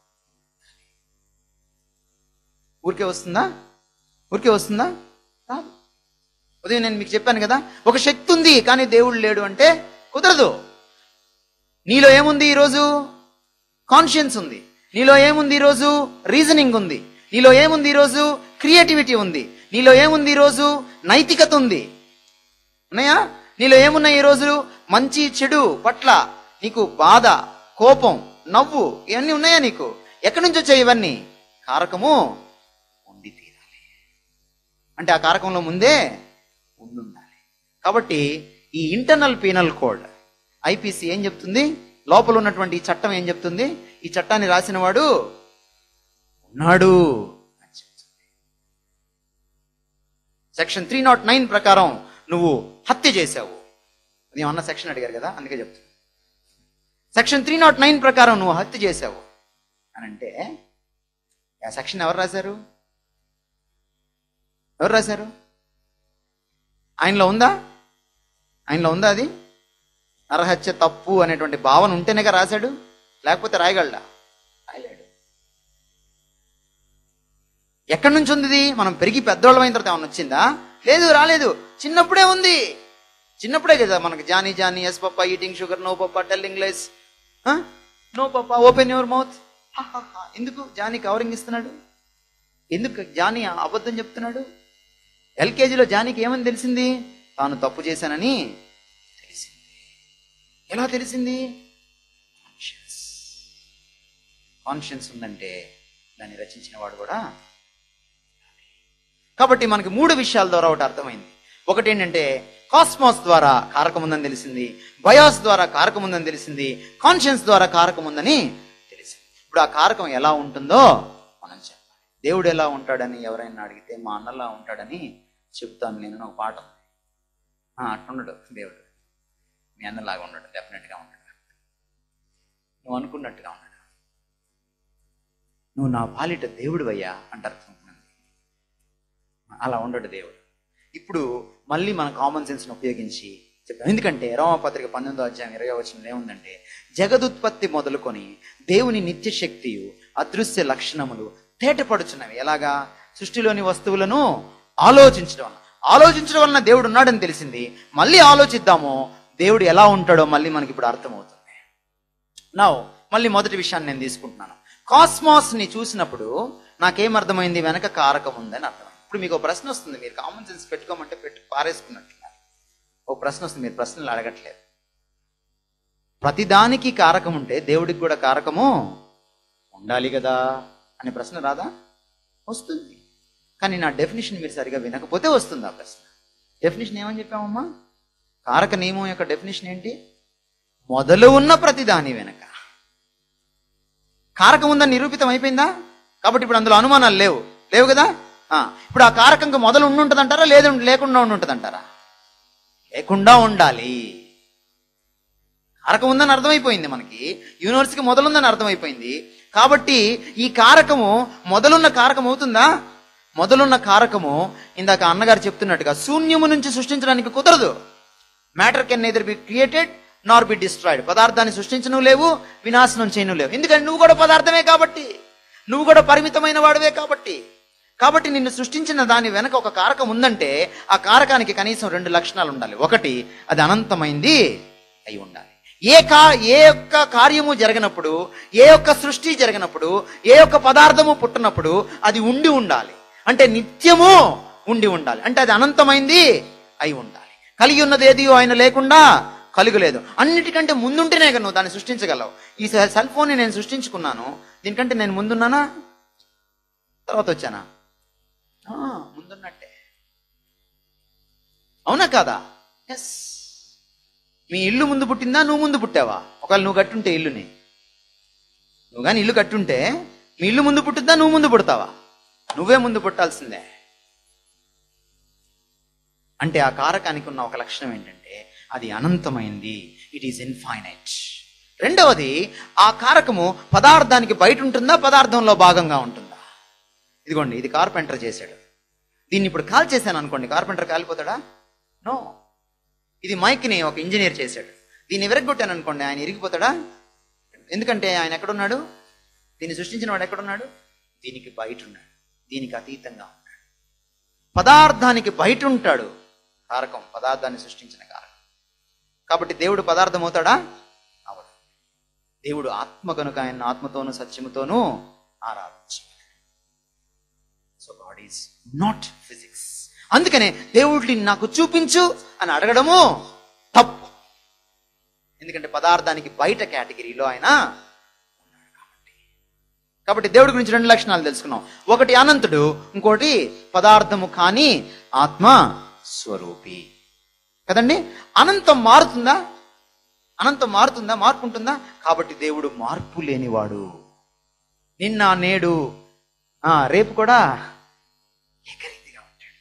A: ఊరికే వస్తుందా ఊరికే వస్తుందా రాదు ఉదయం నేను మీకు చెప్పాను కదా ఒక శక్తి ఉంది కానీ దేవుడు లేడు అంటే కుదరదు నీలో ఏముంది ఈరోజు కాన్షియన్స్ ఉంది నీలో ఏముంది ఈరోజు రీజనింగ్ ఉంది నీలో ఏముంది ఈరోజు క్రియేటివిటీ ఉంది నీలో ఏముంది ఈరోజు నైతికత ఉంది ఉన్నాయా నీలో ఏమున్నాయి ఈరోజు మంచి చెడు పట్ల నీకు బాధ కోపం నవ్వు ఇవన్నీ ఉన్నాయా నీకు ఎక్కడి నుంచి వచ్చాయి ఇవన్నీ కారకము ఉండి తీరాలి అంటే ఆ కారకంలో ముందే ఉండుండాలి కాబట్టి ఈ ఇంటర్నల్ పీనల్ కోడ్ ఐపీసీ ఏం చెప్తుంది లోపల ఉన్నటువంటి ఈ చట్టం ఏం చెప్తుంది ఈ చట్టాన్ని రాసిన వాడు ఉన్నాడు అని చెప్తుంది సెక్షన్ త్రీ నాట్ నైన్ ప్రకారం నువ్వు హత్య చేశావు అది ఏమన్నా సెక్షన్ అడిగారు కదా అందుకే చెప్తున్నా సెక్షన్ త్రీ నాట్ నైన్ ప్రకారం నువ్వు హత్య చేశావు అని అంటే ఆ సెక్షన్ ఎవరు రాశారు ఎవరు రాశారు ఆయనలో ఉందా ఆయనలో ఉందా అది నరహత్య తప్పు అనేటువంటి భావన ఉంటేనేగా రాశాడు లేకపోతే రాయగలడా రాయలేడు ఎక్కడి నుంచి ఉంది ఇది మనం పెరిగి పెద్దవాళ్ళం అయిన తర్వాత ఏమన్నా వచ్చిందా లేదు రాలేదు చిన్నప్పుడే ఉంది చిన్నప్పుడే కదా మనకి Johnny Johnny yes papa eating sugar no papa telling lies no papa open your mouth ఎందుకు జానీ కవరింగ్ ఇస్తున్నాడు ఎందుకు జానీ అబద్ధం చెప్తున్నాడు ఎల్కేజీలో జానీకి ఏమని తెలిసింది తాను తప్పు చేశానని తెలిసింది ఎలా తెలిసింది కాన్షియన్స్ కాన్షియన్స్ ఉందంటే దాన్ని రచించిన వాడు కూడా కాబట్టి మనకి మూడు విషయాల ద్వారా ఒకటి అర్థమైంది ఒకటి ఏంటంటే కాస్మాస్ ద్వారా కారకం ఉందని తెలిసింది బయాస్ ద్వారా కారకం ఉందని తెలిసింది కాన్షియన్స్ ద్వారా కారకం ఉందని తెలిసింది ఇప్పుడు ఆ కారకం ఎలా ఉంటుందో మనం చెప్పాలి దేవుడు ఎలా ఉంటాడని ఎవరైనా అడిగితే మా అన్నలా ఉంటాడని చెప్తాను నేను ఒక పాట ఉంది. ఆ, అట్లుండడు దేవుడు మీ అన్నలాగా ఉండడు డెఫినెట్గా ఉండడు నువ్వు అనుకున్నట్టుగా ఉండడు నువ్వు నా పాలిట దేవుడు అయ్యా అంటారు కొంతమంది అలా ఉండడు దేవుడు ఇప్పుడు మళ్ళీ మన కామన్ సెన్స్ని ఉపయోగించి చెప్పాం ఎందుకంటే రోమపత్రిక పంతొమ్మిదో అధ్యాయం ఇరవై వచనంలో ఏముందంటే జగదుత్పత్తి మొదలుకొని దేవుని నిత్య శక్తియు అదృశ్య లక్షణములు తేటపడుచున్నవి ఎలాగా సృష్టిలోని వస్తువులను ఆలోచించడం వలన ఆలోచించడం వలన దేవుడు ఉన్నాడని తెలిసింది మళ్ళీ ఆలోచిద్దాము దేవుడు ఎలా ఉంటాడో మళ్ళీ మనకి ఇప్పుడు అర్థమవుతుంది నా మళ్ళీ మొదటి విషయాన్ని నేను తీసుకుంటున్నాను కాస్మాస్ ని చూసినప్పుడు నాకేం అర్థమైంది వెనక కారకం ఉందని అర్థమైంది ఇప్పుడు మీకు ఒక ప్రశ్న వస్తుంది మీరు కామన్ సెన్స్ పెట్టుకోమంటే పెట్టు పారేసుకున్నట్టున్నారు ఒక ప్రశ్న వస్తుంది మీరు ప్రశ్నలు అడగట్లేదు ప్రతిదానికి కారకం ఉంటే దేవుడికి కూడా కారకము ఉండాలి కదా అనే ప్రశ్న రాదా వస్తుంది కానీ నా డెఫినేషన్ మీరు సరిగా వినకపోతే వస్తుంది ఆ ప్రశ్న డెఫినేషన్ ఏమని చెప్పామమ్మా కారక నియమం యొక్క డెఫినేషన్ ఏంటి మొదలు ఉన్న ప్రతిదాని వెనక కారకం ఉందని నిరూపితం అయిపోయిందా కాబట్టి ఇప్పుడు అందులో అనుమానాలు లేవు లేవు కదా ఆ, ఇప్పుడు ఆ కారకంగా మొదలు ఉండి ఉంటుంది అంటారా లేదు లేకుండా ఉండి ఉంటుంది అంటారా లేకుండా ఉండాలి కారకం ఉందని అర్థమైపోయింది మనకి యూనివర్స్కి మొదలుందని అర్థమైపోయింది కాబట్టి ఈ కారకము మొదలున్న కారకం అవుతుందా మొదలున్న కారకము ఇందాక అన్నగారు చెప్తున్నట్టుగా శూన్యము నుంచి సృష్టించడానికి కుదరదు matter can neither be created nor be destroyed పదార్థాన్ని సృష్టించను లేవు వినాశనం చేయను లేవు ఎందుకంటే నువ్వు కూడా పదార్థమే కాబట్టి నువ్వు కూడా పరిమితమైన వాడివే కాబట్టి కాబట్టి నిన్ను సృష్టించిన దాని వెనక ఒక కారకం ఉందంటే ఆ కారకానికి కనీసం రెండు లక్షణాలు ఉండాలి ఒకటి అది అనంతమైంది అయి ఉండాలి ఏ కా ఏ యొక్క కార్యము జరగనప్పుడు ఏ యొక్క సృష్టి జరగనప్పుడు ఏ యొక్క పదార్థము పుట్టినప్పుడు అది ఉండి ఉండాలి అంటే నిత్యము ఉండి ఉండాలి అంటే అది అనంతమైంది అయి ఉండాలి కలిగి ఉన్నది ఏది ఆయన లేకుండా కలుగలేదు అన్నిటికంటే ముందుంటేనే కదా నువ్వు దాన్ని సృష్టించగలవు ఈ సెల్ ఫోన్ని నేను సృష్టించుకున్నాను దీనికంటే నేను ముందున్నానా తర్వాత వచ్చానా ఆ, ముందున్నట్టే అవునా కాదా ఎస్ మీ ఇల్లు ముందు పుట్టిందా నువ్వు ముందు పుట్టావా ఒకవేళ నువ్వు కట్టుంటే ఇల్లుని నువ్వు కానీ ఇల్లు కట్టుంటే మీ ఇల్లు ముందు పుట్టిద్దా నువ్వు ముందు పుడతావా నువ్వే ముందు పుట్టాల్సిందే అంటే ఆ కారకానికి ఉన్న ఒక లక్షణం ఏంటంటే అది అనంతమైంది ఇట్ ఈస్ ఇన్ఫైనైట్ రెండవది ఆ కారకము పదార్థానికి బయట ఉంటుందా పదార్థంలో భాగంగా ఉంటుందా ఇదిగోండి ఇది కార్పెంటర్ చేశాడు దీన్ని ఇప్పుడు కాల్ చేశాను అనుకోండి కార్పెంటర్ కాలిపోతాడా నో ఇది మైక్ని ఒక ఇంజనీర్ చేశాడు దీన్ని విరగొట్టాను అనుకోండి ఆయన ఇరిగిపోతాడా ఎందుకంటే ఆయన ఎక్కడున్నాడు దీన్ని సృష్టించిన వాడు ఎక్కడున్నాడు దీనికి బయట ఉన్నాడు దీనికి అతీతంగా ఉన్నాడు పదార్థానికి బయట ఉంటాడు కారకం పదార్థాన్ని సృష్టించిన కారకం కాబట్టి దేవుడు పదార్థం అవుతాడా అవడు దేవుడు ఆత్మ కనుక ఆయన ఆత్మతోనూ సత్యముతోనూ ఆరాధించాలి so God is not physics అందుకనే దేవుడిని నాకు చూపించు అని అడగడము తప్పు ఎందుకంటే పదార్థానికి బయట కేటగిరీలో ఆయన ఉన్నాడు కాబట్టి కాబట్టి దేవుడి గురించి రెండు లక్షణాలు తెలుసుకున్నాం ఒకటి అనంతుడు ఇంకోటి పదార్థము కాని ఆత్మ స్వరూపి కదండి అనంతం మారుతుందా అనంతం మారుతుందా మార్పు ఉంటుందా కాబట్టి దేవుడు మార్పు లేనివాడు నిన్న నేడు ఆ, రేపు కూడా ఏకరీతిగా ఉంటాడు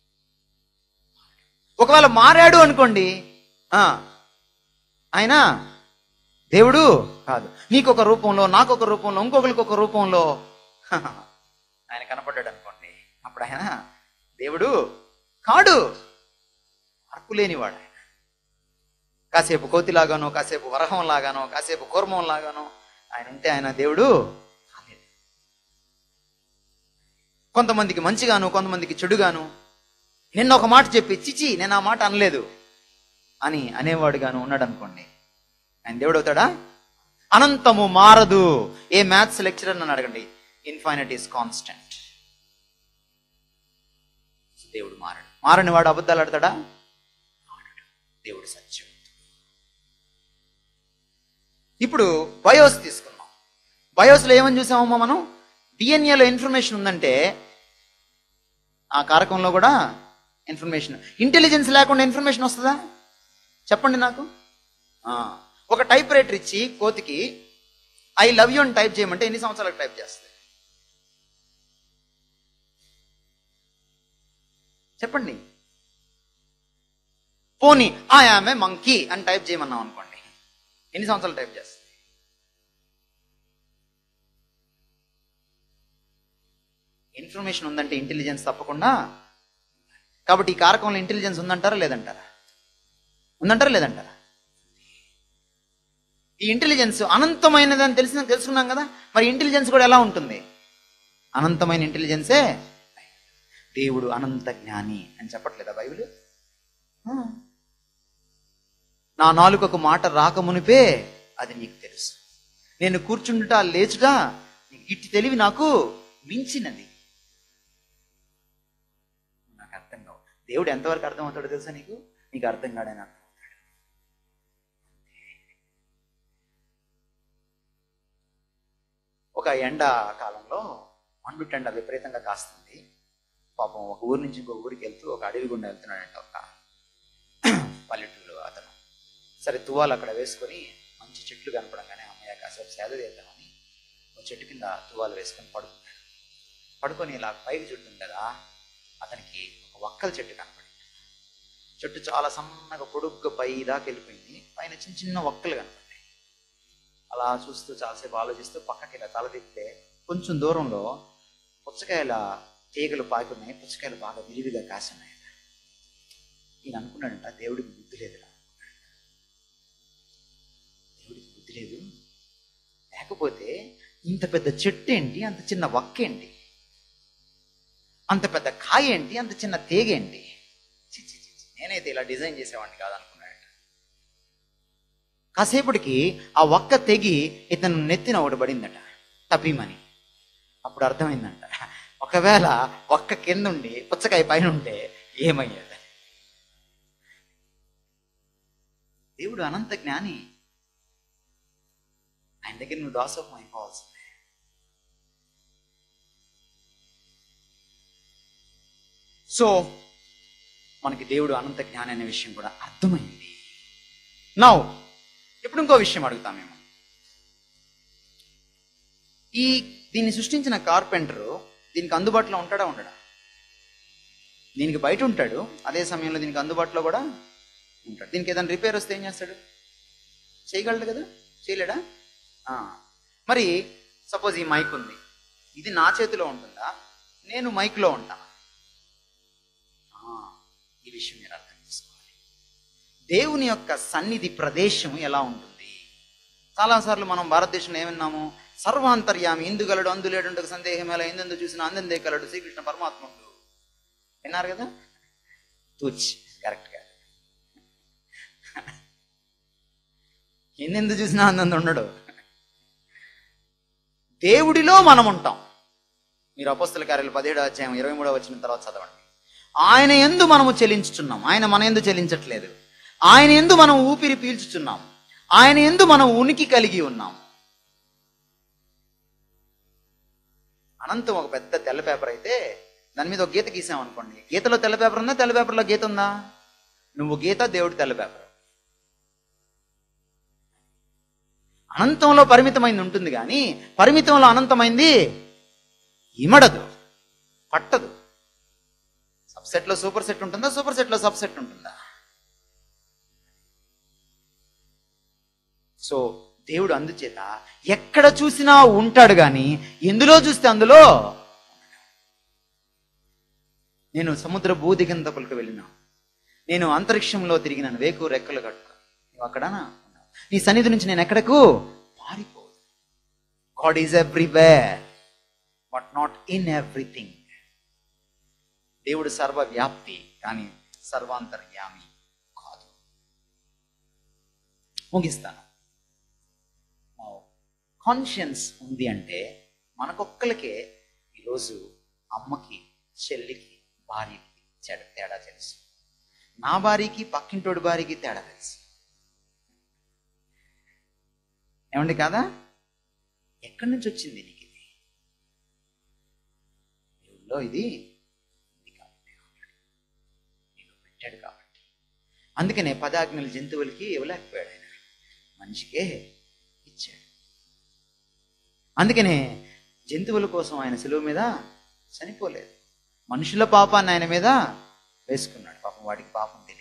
A: ఒకవేళ మారాడు అనుకోండి ఆ, ఆయన దేవుడు కాదు నీకొక రూపంలో నాకొక రూపంలో ఇంకొకరికి ఒక రూపంలో హహ, ఆయన కనపడ్డాడు అనుకోండి అప్పుడు ఆయన దేవుడు కాడు మార్పు లేనివాడు ఆయన కాసేపు కోతిలాగానో కాసేపు వరహం లాగానో కాసేపు కూర్మం లాగానో ఆయన ఉంటే ఆయన దేవుడు కాలేదు. కొంతమందికి మంచిగాను కొంతమందికి చెడుగాను నిన్న ఒక మాట చెప్పి చిచి నేను ఆ మాట అనలేదు అని అనేవాడుగాను ఉన్నాడు అనుకోండి ఆయన దేవుడు అవుతాడా అనంతము మారదు ఏ మ్యాథ్స్ లెక్చరర్ నన్ను అడగండి ఇన్ఫైనట్ ఈస్ కాన్స్టెంట్ దేవుడు మారడు మారని వాడు అబద్ధాలు ఆడతాడా ఆడడు. దేవుడు సత్యం ఇప్పుడు బయోస్ తీసుకున్నాం బయోస్లో ఏమని చూసామమ్మా మనం డిఎన్ఏలో ఇన్ఫర్మేషన్ ఉందంటే ఆ కారకంలో కూడా ఇన్ఫర్మేషన్ ఇంటెలిజెన్స్ లేకుండా ఇన్ఫర్మేషన్ వస్తుందా చెప్పండి నాకు ఆ, ఒక టైప్ రైటర్ ఇచ్చి కోతికి ఐ లవ్ యూ అని టైప్ చేయమంటే ఎన్ని సంవత్సరాలకు టైప్ చేస్తుంది చెప్పండి పోనీ ఆ ఆమె మంకీ అని టైప్ చేయమన్నాం అనుకోండి ఎన్ని సంవత్సరాలు టైప్ చేస్తుంది ఇన్ఫర్మేషన్ ఉందంటే ఇంటెలిజెన్స్ తప్పకుండా కాబట్టి ఈ కారకంలో ఇంటెలిజెన్స్ ఉందంటారా లేదంటారా ఉందంటారా లేదంటారా ఈ ఇంటెలిజెన్స్ అనంతమైనది అని తెలిసిన తెలుసుకున్నాం కదా మరి ఇంటెలిజెన్స్ కూడా ఎలా ఉంటుంది అనంతమైన ఇంటెలిజెన్సే దేవుడు అనంత జ్ఞాని అని చెప్పట్లేదా బైబిల్ ఆ. నా నాలుకకు మాట రాకమునిపే అది నీకు తెలుసు నేను కూర్చుండుట లేచుట ఇట్టి తెలివి నాకు మించినది నాకు అర్థం కావు దేవుడు ఎంతవరకు అర్థం అవుతాడో తెలుసా నీకు నీకు అర్థం కాడని అర్థం అవుతాడు ఒక ఎండ కాలంలో మండుటెండ విపరీతంగా కాస్తుంది పాపం ఒక ఊరి నుంచి ఇంకో ఊరికి వెళ్తూ ఒక అడవి గుండా వెళ్తున్నాడంట ఒక పల్లెటూరు అతను సరే తువాలు అక్కడ వేసుకొని మంచి చెట్లు కనపడంగానే అమ్మయ్య కాసేపు సేద చేద్దామని ఒక చెట్టు కింద తువాలు వేసుకొని పడుకున్నాడు పడుకొని ఇలా పైకి చుట్టుంది కదా అతనికి ఒక వక్కల చెట్టు కనపడింది చెట్టు చాలా సన్నగా పొడుగ్గా పై దాకా వెళ్ళిపోయింది పైన చిన్న చిన్న వక్కలు కనపడ్డాయి అలా చూస్తూ చాలాసేపు ఆలోచిస్తూ పక్కకి ఇలా తల తిప్పితే కొంచెం దూరంలో పుచ్చకాయల తీగలు పాకున్నాయి పుచ్చకాయలు బాగా విరివిగా కాసున్నాయి ఈయన అనుకున్నాడంట దేవుడికి బుద్ధి లేదురా దేవుడికి బుద్ధి లేదు లేకపోతే ఇంత పెద్ద చెట్టు ఏంటి అంత చిన్న వక్క ఏంటి అంత పెద్ద కాయ ఏంటి అంత చిన్న తీగ ఏంటి చి, చి, చి, చి. నేనైతే ఇలా డిజైన్ చేసేవాడిని కాదనుకున్నాడట కాసేపటికి ఆ ఒక్క తెగి ఇతను నెత్తిన ఒకటి పడిందట తప్పీమని అప్పుడు అర్థమైందంట ఒకవేళ ఒక్క కింద ఉండి పుచ్చకాయ పైన ఉంటే ఏమయ్యేది దేవుడు అనంత జ్ఞాని ఆయన దగ్గర నువ్వు దాసోహం అయిపోవాల్సిందే సో మనకి దేవుడు అనంత జ్ఞాని అనే విషయం కూడా అర్థమైంది నౌ ఇప్పుడు ఇంకో విషయం అడుగుతాం మేము ఈ దీన్ని సృష్టించిన కార్పెంటరు దీనికి అందుబాటులో ఉంటాడా ఉండడా దీనికి బయట ఉంటాడు అదే సమయంలో దీనికి అందుబాటులో కూడా ఉంటాడు దీనికి ఏదైనా రిపేర్ వస్తే ఏం చేస్తాడు చేయగలడు కదా చేయలేడా ఆ. మరి సపోజ్ ఈ మైక్ ఉంది ఇది నా చేతిలో ఉంటుందా నేను మైక్లో ఉంటా ఈ విషయం మీరు అర్థం చేసుకోవాలి దేవుని యొక్క సన్నిధి ప్రదేశం ఎలా ఉంటుంది చాలాసార్లు మనం భారతదేశంలో ఏమన్నాము సర్వాంతర్యామి ఇందుగలడు అందులేడు సందేహం ఎలా ఎందెందు చూసినా అందందే కలడు శ్రీకృష్ణ పరమాత్ముడు విన్నారు కదా తూచ్ కరెక్ట్ గా ఎన్నెందు చూసినా అందంద ఉండడు దేవుడిలో మనం ఉంటాం మీరు అపస్తుల కార్యాలు పదిహేడు అధ్యాయం ఇరవై మూడో వచ్చిన తర్వాత చదవండి ఆయన ఎందు మనము చెల్లించుచున్నాం ఆయన మన ఎందు చెల్లించట్లేదు ఆయన ఎందు మనం ఊపిరి పీల్చుచున్నాం ఆయన ఎందు మనం ఉనికి కలిగి ఉన్నాం అనంతం ఒక పెద్ద తెల్ల పేపర్ అయితే దాని మీద ఒక గీత గీసాం అనుకోండి గీతలో తెల్ల పేపర్ ఉందా తెల్ల పేపర్లో గీత ఉందా నువ్వు గీత దేవుడు తెల్ల పేపర్ అనంతంలో పరిమితమైంది ఉంటుంది కానీ పరిమితంలో అనంతమైంది ఇమడదు పట్టదు సబ్సెట్లో సూపర్ సెట్ ఉంటుందా సూపర్ సెట్లో సబ్సెట్ ఉంటుందా సో దేవుడు అందుచేత ఎక్కడ చూసినా ఉంటాడు కానీ ఎందులో చూస్తే అందులో నేను సముద్ర భూదిగంతకులకు వెళ్ళినా నేను అంతరిక్షంలో తిరిగినాను వేకు రెక్కలు కట్టుకొని నువ్వు అక్కడనా ఉన్నావు నీ సన్నిధి నుంచి నేను ఎక్కడకు పారిపోదు God is everywhere but not in everything దేవుడు సర్వవ్యాప్తి కానీ సర్వాంతర్యామి కాదు ముగిస్తాను కాన్షియన్స్ ఉంది అంటే మనకొక్కలకే ఈరోజు అమ్మకి చెల్లికి భార్యకి చెడ- తేడా తెలుసు నా భార్యకి పక్కింటోడి భార్యకి తేడా తెలుసు ఏమండి కాదా ఎక్కడి నుంచి వచ్చింది నీకు ఇది దేవుల్లో ఇది ఉంది కాబట్టి నీకు పెట్టాడు కాబట్టి అందుకనే పదాజ్ఞలు జంతువులకి ఇవ్వలేకపోయాడు ఆయన మనిషికే ఇచ్చాడు అందుకనే జంతువుల కోసం ఆయన సెలువు మీద చనిపోలేదు మనుషుల పాపాన్ని ఆయన మీద వేసుకున్నాడు పాపం వాడికి పాపం తెలియదు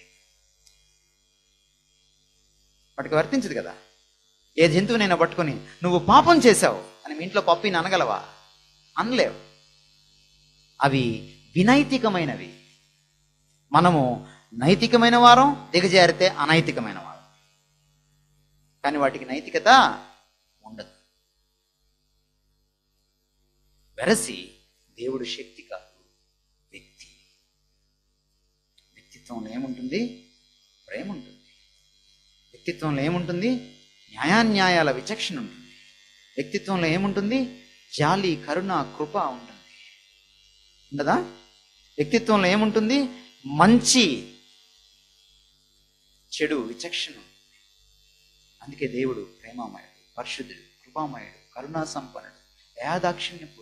A: వాడికి వర్తించదు కదా ఏ జంతువునైనా పట్టుకొని నువ్వు పాపం చేశావు అని మీ ఇంట్లో పప్పిని అనగలవా అనలేవు అవి వినైతికమైనవి మనము నైతికమైన వారం దిగజారితే అనైతికమైన వారం కానీ వాటికి నైతికత ఉండదు వెరసి దేవుడు శక్తి కాదు వ్యక్తి వ్యక్తిత్వంలో ఏముంటుంది ప్రేమ ఉంటుంది వ్యక్తిత్వంలో ఏముంటుంది న్యాయాన్యాయాల విచక్షణ ఉంటుంది వ్యక్తిత్వంలో ఏముంటుంది జాలి కరుణ కృప ఉంటుంది ఉండదా వ్యక్తిత్వంలో ఏముంటుంది మంచి చెడు విచక్షణ ఉంటుంది అందుకే దేవుడు ప్రేమామయుడు పరిశుద్ధుడు కృపామయుడు కరుణా సంపన్నుడు దయాదాక్షిణ్యపూర్ణుడు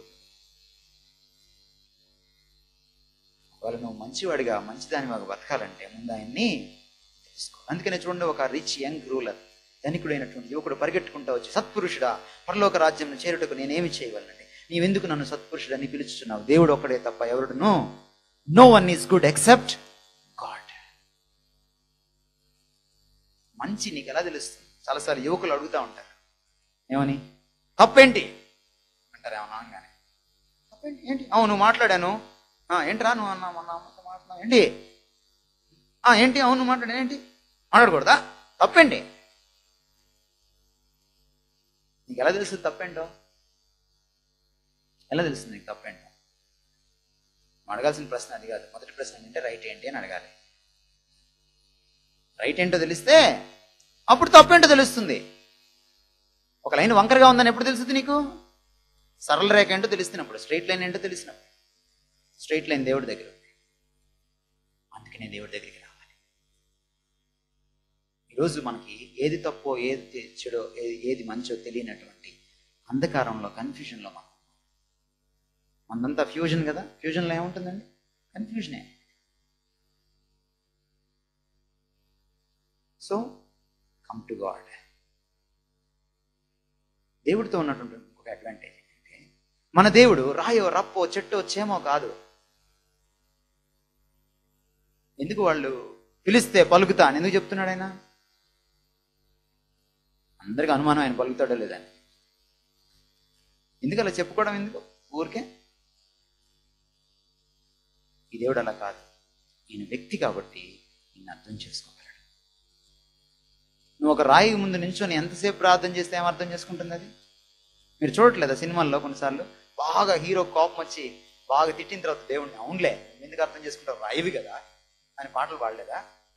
A: ఒకవేళ నువ్వు మంచివాడిగా మంచిదానిగా బతకాలంటే ముందు ఆయన్ని తెలుసుకో అందుకనే చూడండి ఒక రిచ్ యంగ్ రూలర్ ధనికుడైనటువంటి యువకుడు పరిగెట్టుకుంటా వచ్చి సత్పురుషుడా పరలోక రాజ్యం చేరుటకు నేనేమి చేయగలనండి నీవెందుకు నన్ను సత్పురుషుడని పిలుచుచున్నావు దేవుడు ఒక్కడే తప్ప ఎవరుడును no one is good except God మంచి నీకు ఎలా తెలుస్తుంది చాలాసార్లు యువకులు అడుగుతూ ఉంటారు ఏమని తప్పేంటి అంటారు ఏమన్నా అనగానే తప్పేంటి ఏంటి అవును నువ్వు మాట్లాడాను "ఆ, ఏంట్రా నువ్వు అన్నా మొన్న అమ్మతో మాట్లాడినావు ఏంటి "ఆ, ఏంటి అవును నువ్వు మాట్లాడాను ఏంటి మాట్లాడకూడదా తప్పేంటి నీకు ఎలా తెలుస్తుంది తప్పేంటో ఎలా తెలుస్తుంది నీకు తప్పేంటో నువ్వు అడగాల్సిన ప్రశ్న అది కాదు మొదటి ప్రశ్న ఏంటంటే రైట్ ఏంటి అని అడగాలి రైట్ ఏంటో తెలిస్తే అప్పుడు తప్పేంటో తెలుస్తుంది ఒక లైన్ వంకరగా ఉందని ఎప్పుడు తెలుస్తుంది నీకు సరళ రేఖ ఏంటో తెలుస్తున్నప్పుడు స్ట్రైట్ లైన్ ఏంటో తెలిసినప్పుడు స్ట్రైట్ లైన్ దేవుడి దగ్గర ఉంది అందుకనే దేవుడి దగ్గరికి రావాలి ఈరోజు మనకి ఏది తప్పో ఏది తె- చెడో ఏది ఏది మంచో తెలియనటువంటి అంధకారంలో కన్ఫ్యూజన్లో మనం మనదంతా ఫ్యూజన్ కదా ఫ్యూజన్లో ఏముంటుందండి కన్ఫ్యూజనే సో కమ్ టు గాడ్ దేవుడితో ఉన్నటువంటి ఒక అడ్వాంటేజ్ ఏంటంటే మన దేవుడు రాయో రప్పో చెట్టో చేమో కాదు ఎందుకు వాళ్ళు పిలిస్తే పలుకుతా అని ఎందుకు చెప్తున్నాడు ఆయన అందరికి అనుమానం ఆయన పలుకుతాడో లేదని ఎందుకు అలా చెప్పుకోవడం ఎందుకు ఊరికే ఈ దేవుడు అలా కాదు ఈయన వ్యక్తి కాబట్టి ఈయన అర్థం చేసుకోగలడు నువ్వు ఒక రాయి ముందు నించొని ఎంతసేపు ప్రార్థన చేస్తే ఏం అర్థం చేసుకుంటుంది అది మీరు చూడట్లేదా సినిమాల్లో కొన్నిసార్లు బాగా హీరో కోపం వచ్చి బాగా తిట్టిన తర్వాత దేవుడిని అవునులే నువ్వు ఎందుకు అర్థం చేసుకుంటావు రాయివి కదా అని పాటలు పాడలేదా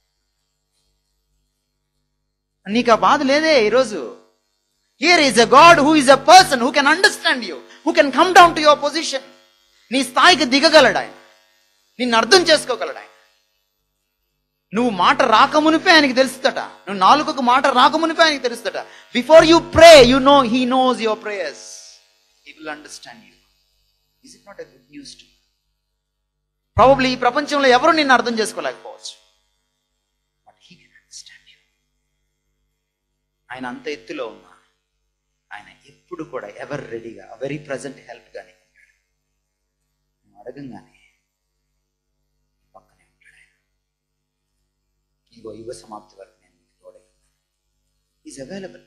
A: నీకు ఆ బాధ లేదే ఈరోజు here is a God who is a person who can understand you who can come down to your position నీ స్థాయికి దిగగలడు ఆయన నిన్ను అర్థం చేసుకోగలడు ఆయన నువ్వు మాట రాకమునిపే ఆయనకి తెలుస్తుందట నువ్వు నాలుగుకు మాట రాకమునిపే ఆయనకి తెలుస్తుందట before you pray you know he knows your prayers he will understand you is it not a good news to probably ఈ ప్రపంచంలో ఎవరు నిన్ను అర్థం చేసుకోలేకపోవచ్చు but he can understand you ఆయన అంత ఎత్తులో ఉన్నా ఆయన ఎప్పుడు కూడా ఎవర్ రెడీగా వెరీ ప్రజెంట్ హెల్ప్ గానే ఉంటాడు నువ్వు అడగంగానే పక్కనే ఉంటాడు ఆయన ఇగో యుగ సమాప్తి వరకు నేను మీకు తోడై is available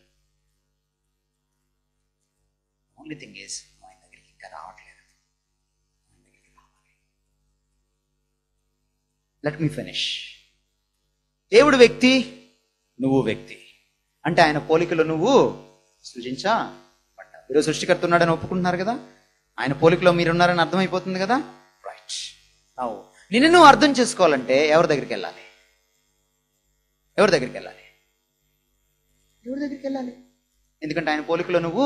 A: only thing is ఆయన దగ్గరికి ఇంకా రావట్లేదు ఆయన దగ్గరికి రావాలి లెట్ మీ ఫినిష్ దేవుడు వ్యక్తి నువ్వు వ్యక్తి అంటే ఆయన పోలికలో నువ్వు సృజించా పడ్డావు ఈరోజు సృష్టికర్త ఉన్నాడని ఒప్పుకుంటున్నారు కదా ఆయన పోలికలో మీరున్నారని అర్థమైపోతుంది కదా రైట్ నవ్వు నిన్ను నువ్వు అర్థం చేసుకోవాలంటే ఎవరి దగ్గరికి వెళ్ళాలి ఎవరి దగ్గరికి వెళ్ళాలి ఎవరి దగ్గరికి వెళ్ళాలి ఎందుకంటే ఆయన పోలికలో నువ్వు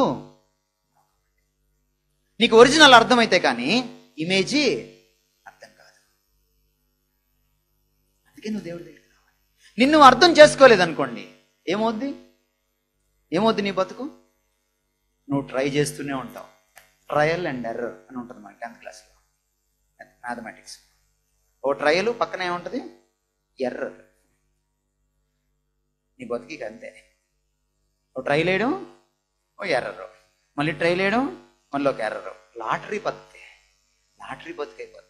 A: నీకు ఒరిజినల్ అర్థమైతే కానీ ఇమేజీ అర్థం కాదు అందుకే నువ్వు దేవుడి దగ్గరికి రావాలి నిన్ను అర్థం చేసుకోలేదనుకోండి ఏమవుద్ది ఏమవుద్ది నీ బతుకు నువ్వు ట్రై చేస్తూనే ఉంటావు ట్రయల్ అండ్ ఎర్రర్ అని ఉంటుంది మన టెన్త్ క్లాస్లో మ్యాథమెటిక్స్ ఓ ట్రయల్ పక్కన ఏముంటుంది ఎర్రర్ నీ బతుకి అంతే ఓ ట్రైల్ వేయడం ఓ ఎర్రరు మళ్ళీ ట్రైల్ వేయడం మళ్ళీ ఒక ఎర్రరు లాటరీ పద్ధతి లాటరీ బతుకైపోద్ది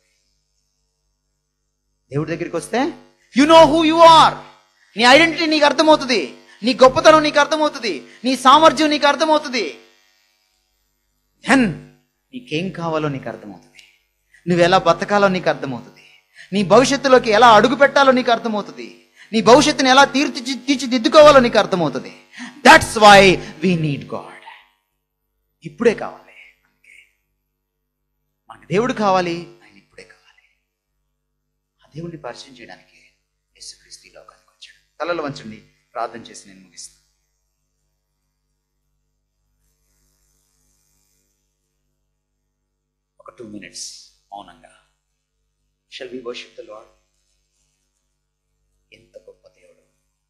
A: దేవుడి దగ్గరికి వస్తే you know who you are నీ ఐడెంటిటీ నీకు అర్థమవుతుంది నీ గొప్పతనం నీకు అర్థమవుతుంది నీ సామర్థ్యం నీకు అర్థమవుతుంది దెన్ నీకేం కావాలో నీకు అర్థమవుతుంది నువ్వు ఎలా బతకాలో నీకు అర్థమవుతుంది నీ భవిష్యత్తులోకి ఎలా అడుగు పెట్టాలో నీకు అర్థమవుతుంది నీ భవిష్యత్తుని ఎలా తీర్చి తీర్చిదిద్దుకోవాలో నీకు అర్థమవుతుంది that's why we need God ఇప్పుడే కావాలి అందుకే మనకు దేవుడు కావాలి ఆయన ఇప్పుడే కావాలి ఆ దేవుడిని పరిచయం చేయడానికి యేసుక్రీస్తు ఈ లోకానికి వచ్చాడు తలలో వంచండి ప్రార్థన చేసి నేను ముగిస్తాను ఒక టూ మినిట్స్ మౌనంగా shall we worship the Lord ఎంత గొప్ప దేవుడు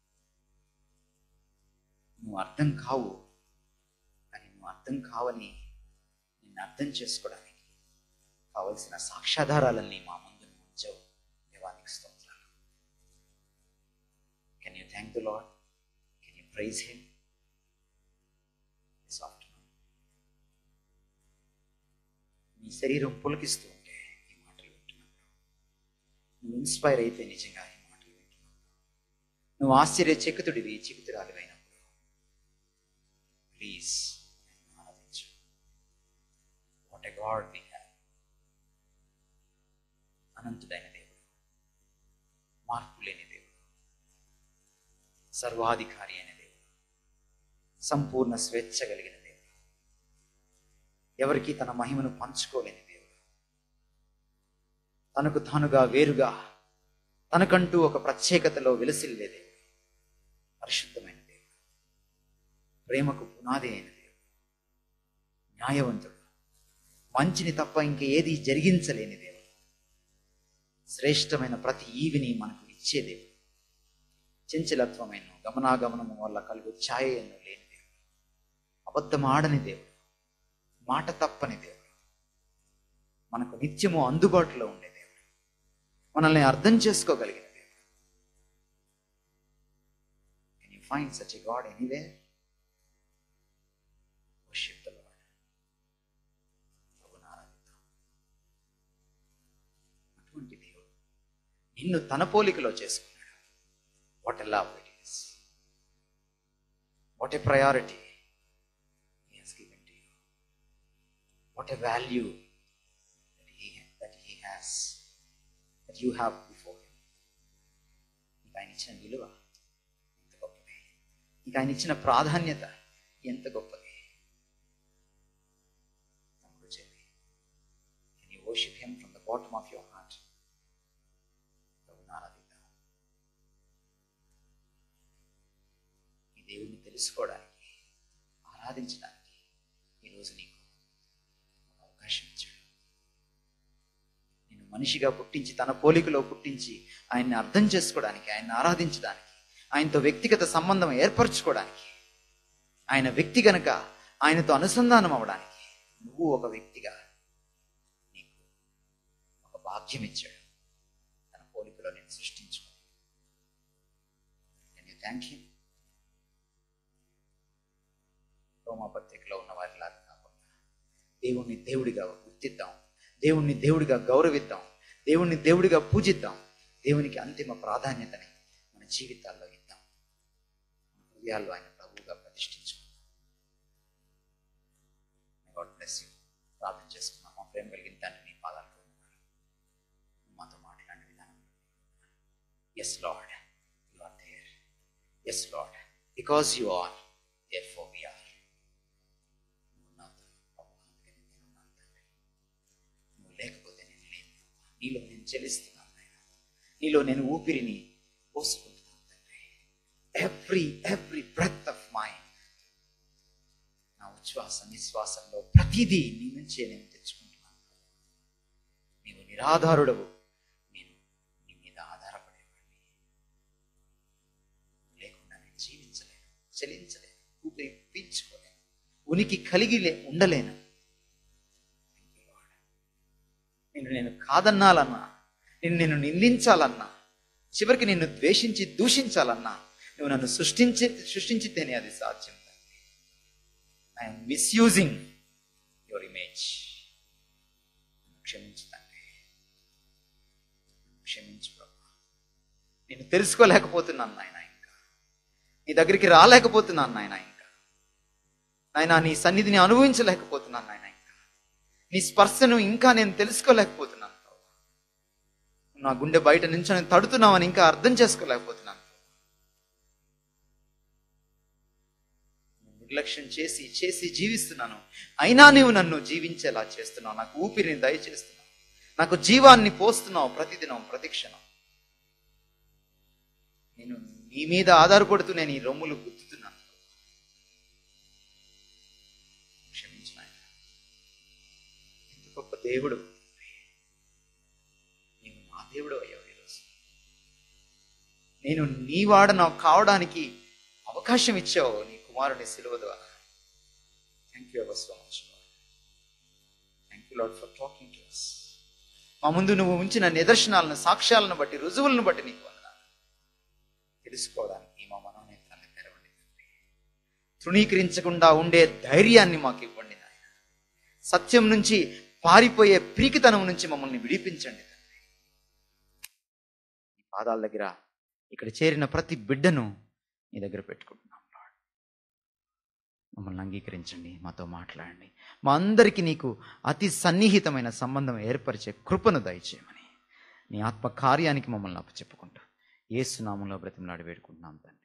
A: నువ్వు అర్థం కావు కానీ నువ్వు అర్థం కావని నిన్ను అర్థం చేసుకోవడానికి కావలసిన సాక్ష్యాధారాలన్నీ మా ముందు నువ్వు ఉంచావు దేవానికి స్తోత్రాలు can you thank the Lord can you praise him this afternoon నీ శరీరం పులకిస్తూ ఉంటే ఈ మాటలు వింటున్నప్పుడు నువ్వు ఇన్స్పైర్ అయితే నిజంగా ఈ మాటలు వింటున్నావు నువ్వు ఆశ్చర్య చెక్కుతుడివి చిక్కుతురాలివైనప్పుడు ప్లీజ్ ఆరాధించు what a God we have అనంతుడైన దేవుడు మార్పు లేని దేవుడు సర్వాధికారి అయిన దేవుడు సంపూర్ణ స్వేచ్ఛ కలిగిన దేవుడు ఎవరికి తన మహిమను పంచుకోలేని దేవుడు తనకు తానుగా వేరుగా తనకంటూ ఒక ప్రత్యేకతలో వెలసిల్లే దేవుడు పరిశుద్ధమైన దేవుడు ప్రేమకు పునాది అయిన దేవుడు న్యాయవంతుడు మంచిని తప్ప ఇంక ఏది జరిగించలేని దేవుడు శ్రేష్టమైన ప్రతి ఈవిని మనకు ఇచ్చే దేవుడు చంచలత్వమైన గమనాగమనము వల్ల కలుగు ఛాయను లేని దేవుడు అబద్ధం ఆడని దేవుడు మాట తప్పని దేవుడు మనకు నిత్యము అందుబాటులో ఉండే దేవుడు మనల్ని అర్థం చేసుకోగలిగిన దేవుడు can you find such a God anywhere worship the Lord ప్రభువుని ఆరాధిద్దాం అటువంటి దేవుడు నిన్ను తన పోలికలో చేసుకున్నాడు what a love it is what a priority he has given to you what a value that he that he has that you have before him నీకు ఆయన ఇచ్చిన విలువ ఎంత గొప్పది నీకు ఆయన ఇచ్చిన ప్రాధాన్యత ఎంత గొప్పది తమ్ముడు చెల్లి can you worship him from the bottom of your heart ప్రభుని ఆరాధిద్దాం ఈ దేవుడిని తెలుసుకోవడానికి ఆరాధించడానికి ఈరోజు నీకు ఒక అవకాశం ఇచ్చాడు నేను మనిషిగా పుట్టించి తన పోలికలో పుట్టించి ఆయన్ని అర్థం చేసుకోవడానికి ఆయన్ని ఆరాధించడానికి ఆయనతో వ్యక్తిగత సంబంధం ఏర్పరచుకోవడానికి ఆయన వ్యక్తి గనక ఆయనతో అనుసంధానం అవ్వడానికి నువ్వు ఒక వ్యక్తిగా నీకు ఒక భాగ్యం ఇచ్చాడు తన పోలికలో నేను సృష్టించుకో కెన్ యూ థ్యాంక్ యూ రోమా పత్రికలో ఉన్న వారిలాగా కాకుండా దేవుణ్ణి దేవుడిగా గుర్తిద్దాం దేవుణ్ణి దేవుడిగా గౌరవిద్దాం దేవుణ్ణి దేవుడిగా పూజిద్దాం దేవునికి అంతిమ ప్రాధాన్యతని మన జీవితాల్లో ఇద్దాం మన హృదయాల్లో ఆయన ప్రభువుగా ప్రతిష్ఠించుకుందాం గాడ్ బ్లెస్ యూ ప్రార్థన చేసుకున్నాం మా ప్రేమ కలిగిన తండ్రి నీ పాదాలకు వందనాలు. నువ్వు మాతో మాట్లాడిన విధానం yes Lord you are there yes Lord because you are therefore we are ఉన్నావు ప్రభు, అందుకని నేను ఉన్నాను తండ్రి. నువ్వు లేకపోతే నేను లేను నీలో నేను చెల్లిస్తున్నాను నాయన నీలో నేను ఊపిరిని పోసుకుంటున్నాను తండ్రి every every breath of mind నా ఉచ్ఛ్వాస నిశ్వాసంలో ప్రతిదీ నీ నుంచే నేను తెచ్చుకుంటున్నాను నీవు నిరాధారుడవు నేను నీ మీద ఆధారపడేవాడిని లేకుండా నేను జీవించలేను చలించలేను ఊపిరి పీల్చుకోలేను ఉనికి కలిగి లే ఉండలేను Thank you, Lord. నిన్ను నేను కాదన్నాలన్నా నిన్ను నేను నిందించాలన్నా చివరికి నిన్ను ద్వేషించి దూషించాలన్నా నువ్వు నన్ను సృష్టించి సృష్టించితేనే అది సాధ్యం ఐఎమ్ మిస్యూజింగ్ యువర్ ఇమేజ్ క్షమించు తండ్రి క్షమించు ప్రభా నేను తెలుసుకోలేకపోతున్నాను నాయన ఇంకా నీ దగ్గరికి రాలేకపోతున్నాను నాయన ఇంకా నాయన నీ సన్నిధిని అనుభవించలేకపోతున్నాను నాయన ఇంకా నీ స్పర్శను ఇంకా నేను తెలుసుకోలేకపోతున్నాను ప్రభా. నా గుండె బయట నుంచి నేను తడుతున్నావని ఇంకా అర్థం చేసుకోలేకపోతున్నాను నిర్లక్ష్యం చేసి చేసి జీవిస్తున్నాను అయినా నీవు నన్ను జీవించేలా చేస్తున్నావు నాకు ఊపిరిని దయచేస్తున్నావు నాకు జీవాన్ని పోస్తున్నావు ప్రతిదినం ప్రతిక్షణం నేను నీ మీద ఆధారపడుతూ నేను ఈ రొమ్ములు గుద్దుతున్నాను క్షమించు నాయన ఎంత గొప్ప దేవుడు నేను నా దేవుడు అయ్యావు ఈరోజు నేను నీ వాడ నాకు కావడానికి అవకాశం ఇచ్చావు నీ కుమారుని సిలువ ద్వారా thank you ever so much thank you Lord for talking to us మా ముందు నువ్వు ఉంచిన నిదర్శనాలను సాక్ష్యాలను బట్టి రుజువులను బట్టి నీకు వందనాలు తెలుసుకోవడానికి మా మనోనేత్రాన్ని తెరవండి తండ్రి. తృణీకరించకుండా ఉండే ధైర్యాన్ని మాకు ఇవ్వండి నాయన సత్యం నుంచి పారిపోయే ప్రీకితనం నుంచి మమ్మల్ని విడిపించండి తండ్రి ఈ పాదాల దగ్గర ఇక్కడ చేరిన ప్రతి బిడ్డను నీ దగ్గర పెట్టుకుంటున్నాం లార్డ్ మమ్మల్ని అంగీకరించండి మాతో మాట్లాడండి మా అందరికీ నీకు అతి సన్నిహితమైన సంబంధం ఏర్పరిచే కృపను దయచేయమని నీ ఆత్మ కార్యానికి మమ్మల్ని అప్పచెప్పుకుంటూ ఏసునామంలో బ్రతిమలాడి వేడుకుంటున్నాం తండ్రి